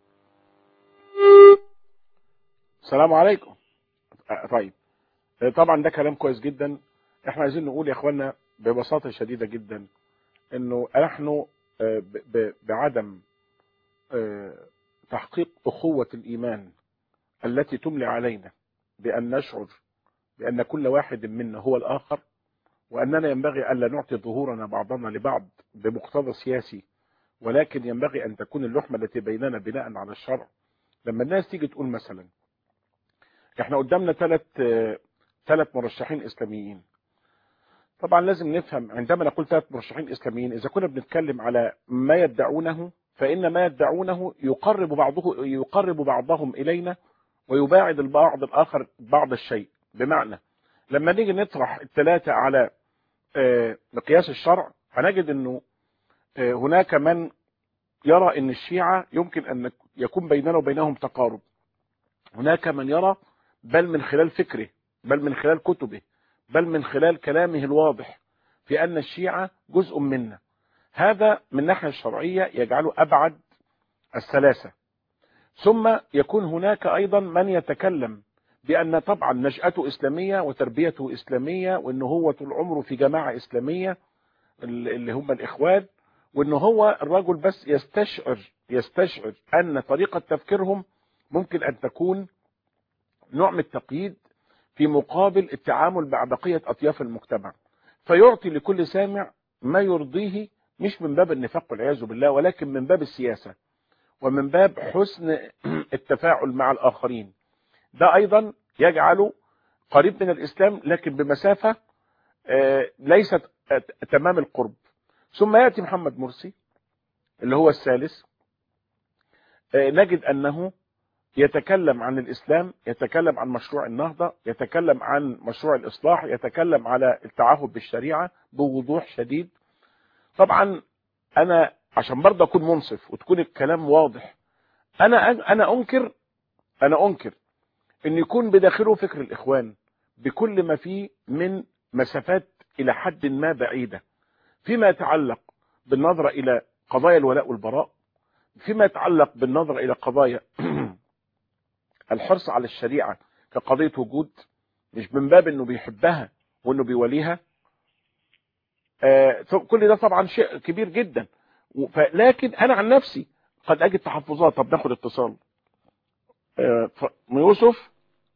السلام عليكم آه، طيب آه، طبعا ده كلام كويس جدا احنا عايزين نقول يا اخوانا ببساطه شديده جدا انه نحن آه، ب- ب- بعدم آه، تحقيق اخوه الايمان التي تملي علينا بان نشعر بان كل واحد منا هو الاخر وأننا ينبغي ألا نعطي ظهورنا بعضنا لبعض بمقتضى سياسي ولكن ينبغي أن تكون اللحمة التي بيننا بناء على الشرع لما الناس تيجي تقول مثلا احنا قدامنا ثلاث ثلاث مرشحين إسلاميين طبعا لازم نفهم عندما نقول ثلاث مرشحين إسلاميين إذا كنا بنتكلم على ما يدعونه فإن ما يدعونه يقرب بعضه يقرب بعضهم إلينا ويباعد البعض الآخر بعض الشيء بمعنى لما نيجي نطرح الثلاثة على آه، مقياس الشرع هنجد انه آه، هناك من يرى ان الشيعة يمكن ان يكون بيننا وبينهم تقارب هناك من يرى بل من خلال فكره بل من خلال كتبه بل من خلال كلامه الواضح في ان الشيعة جزء منا هذا من الناحية الشرعية يجعله ابعد الثلاثة ثم يكون هناك ايضا من يتكلم بأن طبعا نشأته إسلامية وتربيته إسلامية وأنه هو طول عمره في جماعة إسلامية اللي هم الإخوان وأنه هو الرجل بس يستشعر يستشعر أن طريقة تفكيرهم ممكن أن تكون نوع من التقييد في مقابل التعامل مع بقية أطياف المجتمع فيعطي لكل سامع ما يرضيه مش من باب النفاق والعياذ بالله ولكن من باب السياسة ومن باب حسن التفاعل مع الآخرين ده أيضا يجعله قريب من الإسلام لكن بمسافة آه، ليست آه، تمام القرب ثم يأتي محمد مرسي اللي هو الثالث آه، نجد أنه يتكلم عن الإسلام يتكلم عن مشروع النهضة يتكلم عن مشروع الإصلاح يتكلم على التعهد بالشريعة بوضوح شديد طبعا أنا عشان برضه أكون منصف وتكون الكلام واضح أنا أنا أنكر أنا أنكر أن يكون بداخله فكر الإخوان بكل ما فيه من مسافات إلى حد ما بعيدة فيما يتعلق بالنظرة إلى قضايا الولاء والبراء فيما يتعلق بالنظرة إلى قضايا الحرص على الشريعة كقضية وجود مش من باب انه بيحبها وانه بيوليها آه كل ده طبعا شيء كبير جدا لكن انا عن نفسي قد اجد تحفظات طب ناخد اتصال آه يوسف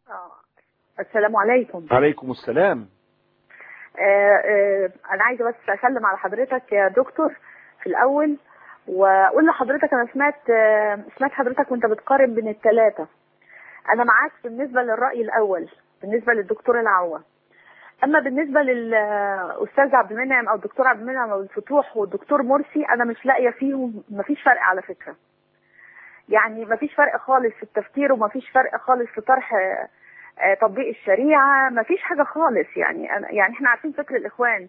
السلام عليكم عليكم السلام آه آه انا عايزه بس اسلم على حضرتك يا دكتور في الاول واقول لحضرتك انا سمعت آه سمعت حضرتك وانت بتقارن بين الثلاثه انا معاك بالنسبه للراي الاول بالنسبه للدكتور العوا اما بالنسبه للاستاذ عبد المنعم او الدكتور عبد المنعم او الفتوح والدكتور مرسي انا مش لاقيه فيهم مفيش فرق على فكره يعني مفيش فرق خالص في التفكير ومفيش فرق خالص في طرح تطبيق الشريعه مفيش حاجه خالص يعني يعني احنا عارفين فكر الاخوان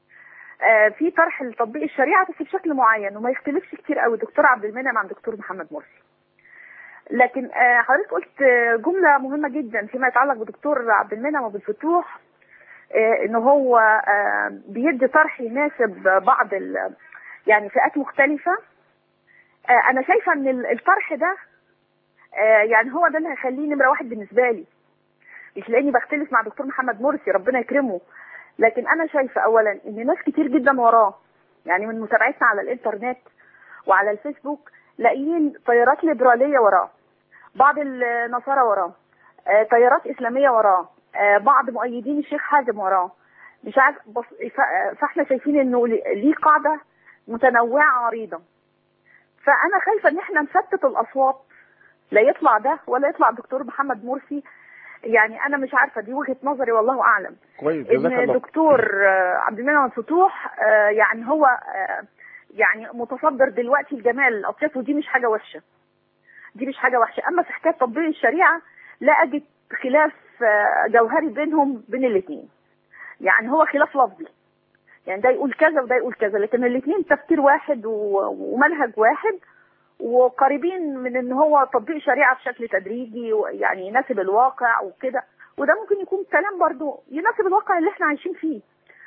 في طرح لتطبيق الشريعه بس بشكل معين وما يختلفش كتير قوي دكتور عبد المنعم عن دكتور محمد مرسي لكن حضرتك قلت جملة مهمة جدا فيما يتعلق بدكتور عبد المنعم وبالفتوح ان هو بيدي طرح يناسب بعض يعني فئات مختلفة انا شايفة ان الطرح ده يعني هو ده اللي هيخليه نمرة واحد بالنسبة لي مش لاني بختلف مع دكتور محمد مرسي ربنا يكرمه لكن انا شايفة اولا ان ناس كتير جدا وراه يعني من متابعتنا على الانترنت وعلى الفيسبوك لاقيين تيارات ليبرالية وراه بعض النصارى وراه آه، تيارات اسلاميه وراه آه، بعض مؤيدين الشيخ حازم وراه مش عارف بص فاحنا شايفين انه ليه قاعده متنوعه عريضه فانا خايفه ان احنا نفتت الاصوات لا يطلع ده ولا يطلع الدكتور محمد مرسي يعني انا مش عارفه دي وجهه نظري والله اعلم كويس ان الدكتور عبد المنعم الفتوح يعني هو يعني متصدر دلوقتي لجميع الاطياف ودي مش حاجه وحشه دي مش حاجه وحشه اما في حكايه تطبيق الشريعه لا اجد خلاف جوهري بينهم بين الاثنين يعني هو خلاف لفظي يعني ده يقول كذا وده يقول كذا لكن الاثنين تفكير واحد ومنهج واحد وقريبين من ان هو تطبيق شريعه بشكل تدريجي يعني يناسب الواقع وكده وده ممكن يكون كلام برضو يناسب الواقع اللي احنا عايشين فيه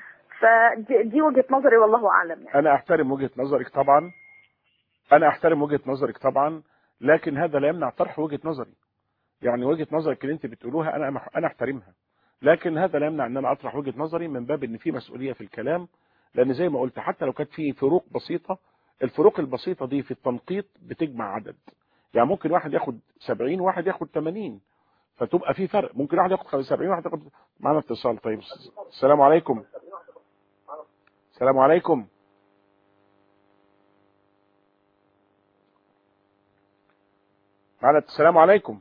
فدي وجهه نظري والله اعلم يعني. انا احترم وجهه نظرك طبعا انا احترم وجهه نظرك طبعا لكن هذا لا يمنع طرح وجهه نظري يعني وجهه نظرك اللي انت بتقولوها انا انا احترمها لكن هذا لا يمنع ان انا اطرح وجهه نظري من باب ان في مسؤوليه في الكلام لان زي ما قلت حتى لو كانت في فروق بسيطه الفروق البسيطه دي في التنقيط بتجمع عدد يعني ممكن واحد ياخد 70 وواحد ياخد 80 فتبقى في فرق ممكن واحد ياخد 70 وواحد ياخد معنا اتصال طيب السلام عليكم السلام عليكم معنا السلام عليكم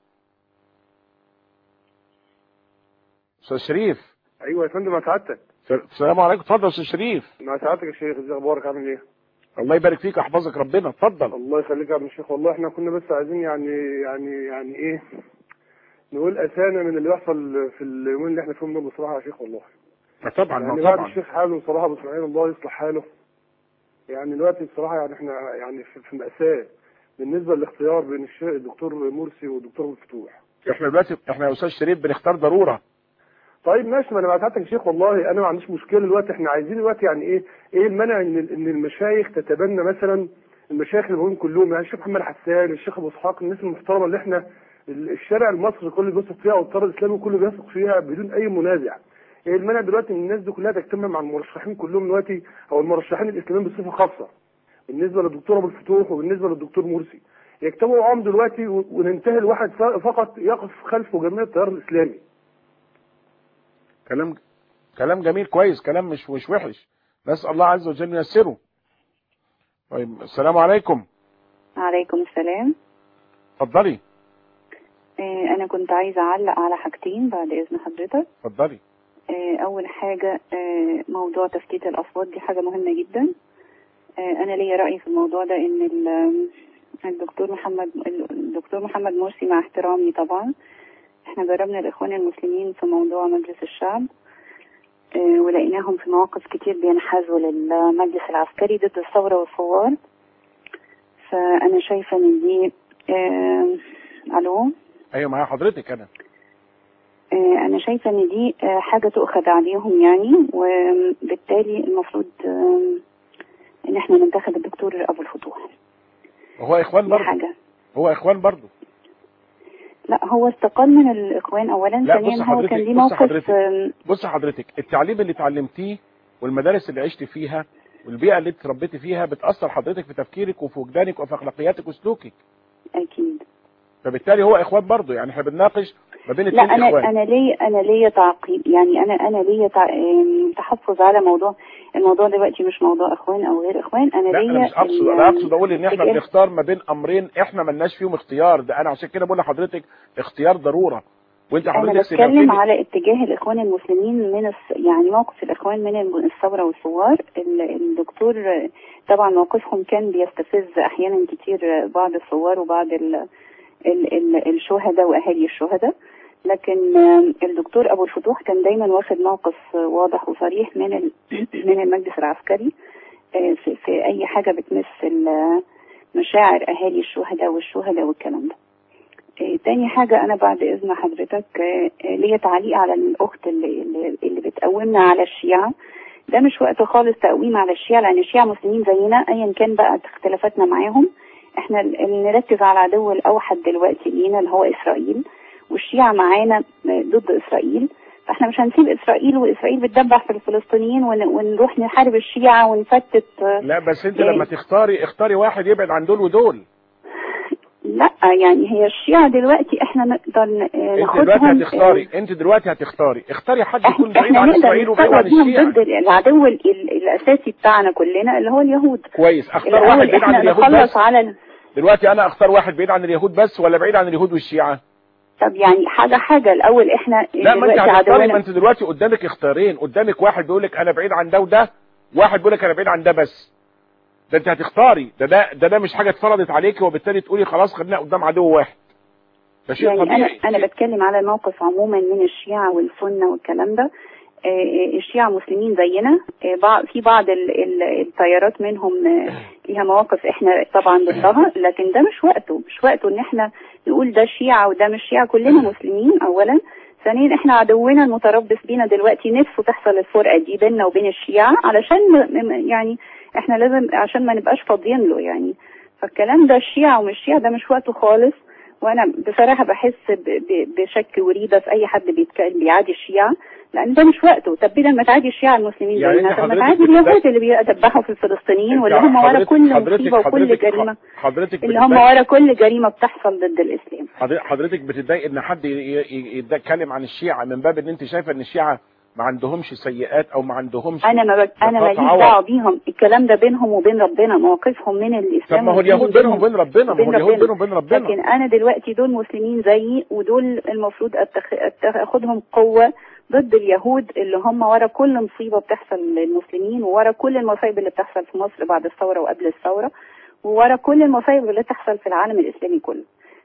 استاذ شريف ايوه يا فندم مع سعادتك السلام عليكم اتفضل يا استاذ شريف مع سعادتك يا شيخ ازي اخبارك عامل ايه الله يبارك فيك ويحفظك ربنا اتفضل الله يخليك يا عم الشيخ والله احنا كنا بس عايزين يعني يعني يعني ايه نقول اسانا من اللي بيحصل في اليومين اللي احنا فيهم دول بصراحه يا شيخ والله طبعا يعني طبعا بعد الشيخ حاله بصراحه ابو اسماعيل الله يصلح حاله يعني دلوقتي بصراحه يعني احنا يعني في, في ماساه بالنسبه للاختيار بين الشيخ الدكتور مرسي والدكتور مفتوح احنا دلوقتي احنا يا استاذ شريف بنختار ضروره طيب ماشي ما انا بعتها يا شيخ والله انا ما عنديش مشكله دلوقتي احنا عايزين دلوقتي يعني ايه ايه المنع ان ان المشايخ تتبنى مثلا المشايخ اللي بقولهم كلهم يعني الشيخ محمد حسان الشيخ ابو اسحاق الناس المحترمه اللي احنا الشارع المصري كله بيثق فيها والطار الاسلامي كله بيثق فيها بدون اي منازع ايه المنع دلوقتي ان الناس دي كلها تجتمع مع المرشحين كلهم دلوقتي او المرشحين الاسلاميين بصفه خاصه بالنسبه للدكتور ابو الفتوح وبالنسبه للدكتور مرسي يجتمعوا معاهم دلوقتي وننتهي الواحد فقط يقف خلفه جميع التيار الاسلامي كلام كلام جميل كويس كلام مش مش وحش نسال الله عز وجل ييسره طيب السلام عليكم عليكم السلام اتفضلي آه، أنا كنت عايزة أعلق على حاجتين بعد إذن حضرتك اتفضلي آه، أول حاجة آه، موضوع تفتيت الأصوات دي حاجة مهمة جدا آه، أنا ليا رأي في الموضوع ده إن ال- الدكتور محمد الدكتور محمد مرسي مع احترامي طبعا احنا جربنا الإخوان المسلمين في موضوع مجلس الشعب آه، ولقيناهم في مواقف كتير بينحازوا للمجلس العسكري ضد الثورة والثوار فأنا شايفة إن دي آه، ألو ايوه معايا حضرتك انا آه، أنا شايفة إن دي آه، حاجة تؤخذ عليهم يعني وبالتالي المفروض آه، إن إحنا ننتخب الدكتور أبو الفتوح هو اخوان دي برضه حاجة هو اخوان برضه لا هو استقال من الإخوان أولا لا ثانيا بص هو حضرتك كان ليه بص موقف حضرتك آم، بص حضرتك التعليم اللي اتعلمتيه والمدارس اللي عشت فيها والبيئه اللي اتربيتي فيها بتاثر حضرتك في تفكيرك وفي وجدانك وفي اخلاقياتك وسلوكك أكيد فبالتالي هو اخوان برضه يعني احنا بنناقش ما بين لا اثنين انا اخوان انا ليا انا ليا تعقيب يعني انا انا ليا تع... آم، تحفظ على موضوع الموضوع دلوقتي مش موضوع اخوان او غير اخوان انا لا ليا انا مش اقصد ال- انا اقصد اقول ان احنا اتجاه- بنختار ما بين امرين احنا ملناش فيهم اختيار ده انا عشان كده بقول لحضرتك اختيار ضروره وانت انا حضرتك بتكلم سمعتني على اتجاه الاخوان المسلمين من الس... يعني موقف الاخوان من الم- الثوره والثوار ال- الدكتور آه، طبعا موقفهم كان بيستفز احيانا كتير بعض الثوار وبعض ال... ال... ال... الشهداء واهالي الشهداء لكن آه، الدكتور ابو الفتوح كان دايما واخد موقف آه، واضح وصريح من ال... من المجلس العسكري آه، في... في اي حاجه بتمس ال- مشاعر اهالي الشهداء والشهداء والكلام ده آه، تاني حاجة أنا بعد إذن حضرتك آه، آه، ليا تعليق على الأخت اللي, اللي, اللي بتقومنا على الشيعة ده مش وقت خالص تقويم على الشيعة لأن الشيعة مسلمين زينا أيا كان بقى اختلافاتنا معاهم احنا ال- ال- نركز على العدو الأوحد دلوقتي لينا اللي هو إسرائيل والشيعة معانا آه، ضد إسرائيل فاحنا مش هنسيب إسرائيل وإسرائيل بتدبح في الفلسطينيين ون- ونروح نحارب الشيعة ونفتت آه، لا بس انت إيه؟ لما تختاري اختاري واحد يبعد عن دول ودول لا يعني هي الشيعة دلوقتي احنا نقدر ن- آه، انت ناخدهم دلوقتي آه، هتختاري انت دلوقتي هختاري اختاري حد يكون بعيد احنا عن نقدر اسرائيل وبعيد عن نستوعب بيهم الشيعة ضد العدو ال- ال- الاساسي بتاعنا كلنا اللي هو اليهود كويس اختار الأول واحد بعيد عن احنا اليهود نخلص بس على ال- دلوقتي انا اختار واحد بعيد عن اليهود بس ولا بعيد عن اليهود والشيعة طب يعني حاجة حاجة الأول احنا لا ما انت دلوقتي هتختاري ما عدونا انت دلوقتي قدامك اختيارين قدامك واحد بيقول لك انا بعيد عن ده وده واحد بيقول لك انا بعيد عن ده بس ده انت هتختاري ده ده ده, ده مش حاجه اتفرضت عليكي وبالتالي تقولي خلاص خلينا قدام عدو واحد ده شيء يعني أنا طبيعي أنا بتكلم على الموقف عموما من الشيعة والسنة والكلام ده آه، آه، الشيعة مسلمين زينا آه، بعض- في بعض ال- ال- التيارات منهم آه، ليها مواقف احنا طبعا ضدها لكن ده مش وقته مش وقته ان احنا نقول ده شيعة وده مش شيعة كلنا مسلمين اولا ثانيا احنا عدونا المتربص بينا دلوقتي نفسه تحصل الفرقة دي بيننا وبين الشيعة علشان م- م- يعني احنا لازم عشان ما نبقاش فاضيين له يعني فالكلام ده الشيعة ومش شيعة ده مش وقته خالص وانا بصراحة بحس ب- ب- بشك وريبة في اي حد بيتكلم بيعادي الشيعة لان ده مش وقته طب بدل ما تعادي الشيعة المسلمين يعني زينا انت طب ما حضرتك تعادي بتتضايق- اليهود اللي بيدبحوا في الفلسطينيين انت واللي هم ورا حضرتك- كل حضرتك- مصيبة وكل حضرتك- جريمة حضرتك اللي هم بتتضايق- ورا كل جريمة بتحصل ضد الاسلام حضر- حضرتك بتتضايق ان حد ي- ي- يتكلم عن الشيعة من باب ان انت شايفه ان الشيعة ما عندهمش سيئات او ما عندهمش انا ما بك... انا نقاط ماليش عوض. دعوه بيهم الكلام ده بينهم وبين ربنا مواقفهم من طب الاسلام ما هو اليهود بينهم وبين ربنا ما هو وبين اليهود ربنا. بينهم وبين ربنا لكن انا دلوقتي دول مسلمين زيي ودول المفروض أتخ... أتخ... اخدهم قوه ضد اليهود اللي هم ورا كل مصيبه بتحصل للمسلمين وورا كل المصايب اللي بتحصل في مصر بعد الثوره وقبل الثوره وورا كل المصايب اللي تحصل في العالم الاسلامي كله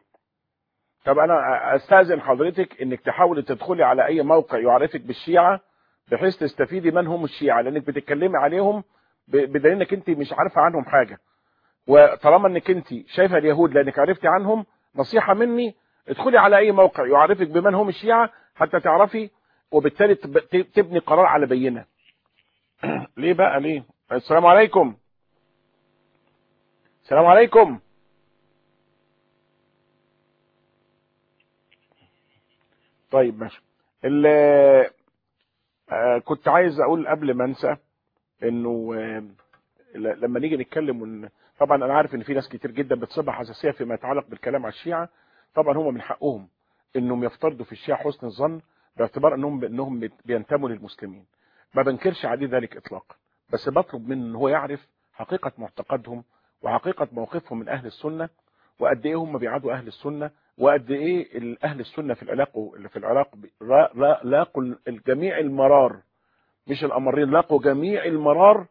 طب انا استاذن حضرتك انك تحاولي تدخلي على اي موقع يعرفك بالشيعة بحيث تستفيدي من هم الشيعة لانك بتتكلمي عليهم ب- بدليل انك انت مش عارفة عنهم حاجة وطالما انك انت شايفة اليهود لانك عرفتي عنهم نصيحة مني ادخلي على اي موقع يعرفك بمن هم الشيعة حتى تعرفي وبالتالي تب- ت- تبني قرار على بينة ليه بقى ليه السلام عليكم السلام عليكم طيب ماشي ال- آه، كنت عايز اقول قبل ما انسى انه آه، ل- لما نيجي نتكلم ون... طبعا انا عارف ان في ناس كتير جدا بتصيبها حساسيه فيما يتعلق بالكلام على الشيعه طبعا هم من حقهم انهم يفترضوا في الشيعه حسن الظن باعتبار انهم انهم بت- بينتموا للمسلمين ما بنكرش عليه ذلك اطلاقا بس بطلب منه ان هو يعرف حقيقة معتقدهم وحقيقة موقفهم من أهل السنة وقد إيه هم بيعادوا أهل السنة وقد إيه ال- أهل السنة في العلاق اللي في العراق بي- را- را- لاقوا الجميع المرار مش الأمرين لاقوا جميع المرار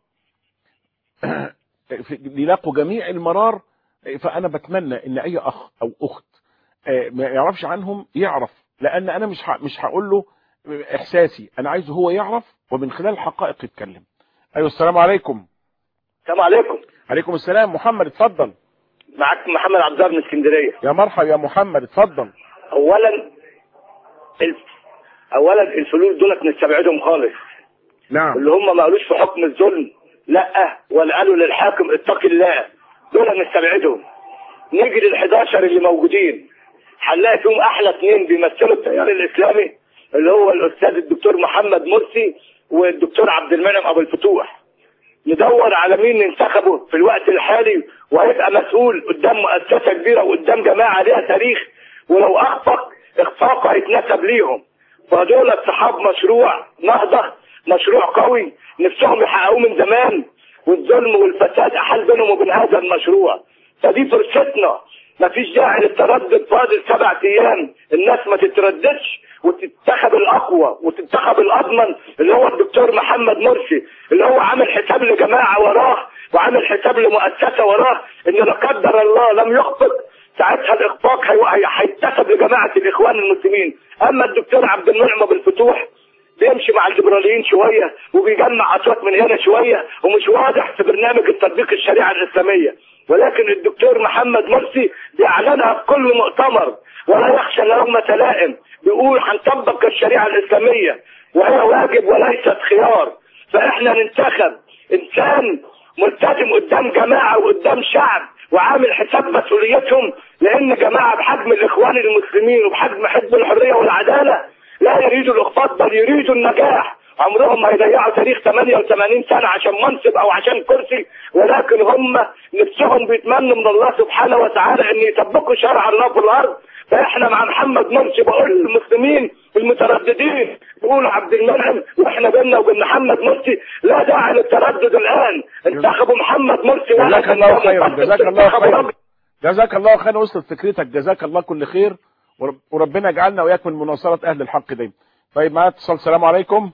في- لاقوا جميع المرار فأنا بتمنى إن أي أخ أو أخت آه، ما يعرفش عنهم يعرف لأن أنا مش ه- مش هقول له إحساسي أنا عايزه هو يعرف ومن خلال الحقائق يتكلم أيوة السلام عليكم السلام عليكم عليكم السلام محمد اتفضل معك محمد عبد الله من اسكندريه يا مرحبا يا محمد اتفضل اولا الف... اولا الفلوس دولت نستبعدهم خالص نعم اللي هم ما قالوش في حكم الظلم لا ولا قالوا للحاكم اتق الله دول نستبعدهم نيجي لل11 اللي موجودين هنلاقي فيهم احلى اثنين بيمثلوا التيار الاسلامي اللي هو الاستاذ الدكتور محمد مرسي والدكتور عبد المنعم ابو الفتوح ندور على مين ننتخبه في الوقت الحالي وهيبقى مسؤول قدام مؤسسه كبيره وقدام جماعه ليها تاريخ ولو اخفق اخفاقه هيتنسب ليهم فدول اصحاب مشروع نهضه مشروع قوي نفسهم يحققوه من زمان والظلم والفساد احال بينهم وبين هذا المشروع فدي فرصتنا مفيش داعي للتردد فاضل سبع ايام الناس ما تترددش وتنتخب الاقوى وتنتخب الاضمن اللي هو الدكتور محمد مرسي اللي هو عامل حساب لجماعه وراه وعامل حساب لمؤسسه وراه ان لا قدر الله لم يخطئ ساعتها الاخفاق هي- هي- هيتسب لجماعه الاخوان المسلمين اما الدكتور عبد المنعم ابو الفتوح بيمشي مع الليبراليين شويه وبيجمع اصوات من هنا شويه ومش واضح في برنامج التطبيق الشريعه الاسلاميه ولكن الدكتور محمد مرسي بيعلنها في كل مؤتمر ولا يخشى لومة لائم بيقول هنطبق الشريعه الاسلاميه وهي واجب وليست خيار فاحنا ننتخب انسان ملتزم قدام جماعه وقدام شعب وعامل حساب مسؤوليتهم لان جماعه بحجم الاخوان المسلمين وبحجم حزب الحريه والعداله لا يريدوا الاخفاق بل يريدوا النجاح عمرهم ما يضيعوا تاريخ 88 سنه عشان منصب او عشان كرسي ولكن هم نفسهم بيتمنوا من الله سبحانه وتعالى ان يطبقوا شرع الله في الارض فاحنا مع محمد مرسي بقول للمسلمين المترددين بيقولوا عبد المنعم واحنا بيننا وبين محمد مرسي لا داعي للتردد الان انتخبوا محمد مرسي ولا جزاك الله خيرا تنتخبوا جزاك الله انتخبوا خيرا رجل. جزاك الله خيرا وصلت فكرتك جزاك الله كل خير ورب- وربنا يجعلنا وإياك من مناصرة أهل الحق دايما طيب معايا اتصال السلام عليكم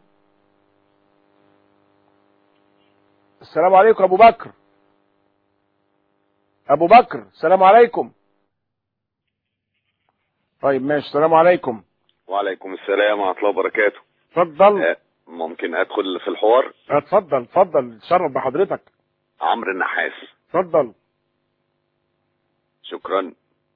السلام عليكم أبو بكر أبو بكر السلام عليكم طيب ماشي السلام عليكم وعليكم السلام ورحمة الله وبركاته اتفضل آه، ممكن أدخل في الحوار اتفضل اتفضل تشرف بحضرتك عمرو النحاس اتفضل شكرا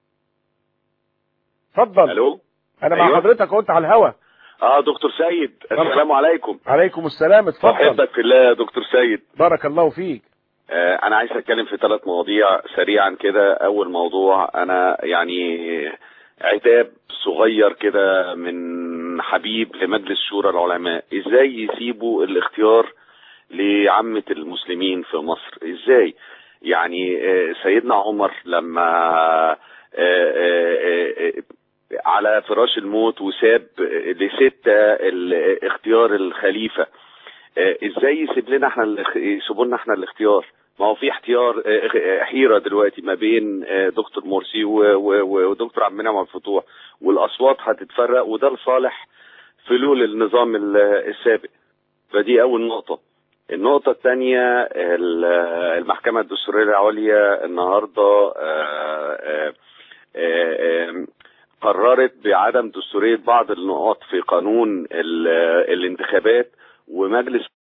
اتفضل ألو انا مع أيوة. حضرتك قلت على الهوا اه دكتور سيد السلام عليكم عليكم السلام اتفضل أحبك في الله يا دكتور سيد بارك الله فيك آه، انا عايز اتكلم في ثلاث مواضيع سريعا كده اول موضوع انا يعني عتاب صغير كده من حبيب لمجلس شورى العلماء ازاي يسيبوا الاختيار لعامة المسلمين في مصر ازاي يعني آه، سيدنا عمر لما آه، آه، آه، على فراش الموت وساب لستة ال- اختيار الخليفة آه، ازاي يسيب لنا احنا الاخ- يسيبوا لنا احنا الاختيار ما هو في اختيار آه، آه، حيره دلوقتي ما بين آه، دكتور مرسي و- و- ودكتور عبد المنعم عبد الفتوح والاصوات هتتفرق وده لصالح فلول النظام ال- السابق فدي اول نقطه النقطة الثانية ال- المحكمة الدستورية العليا النهاردة آه، آه، آه، آه، قررت بعدم دستورية بعض النقاط في قانون ال- الانتخابات ومجلس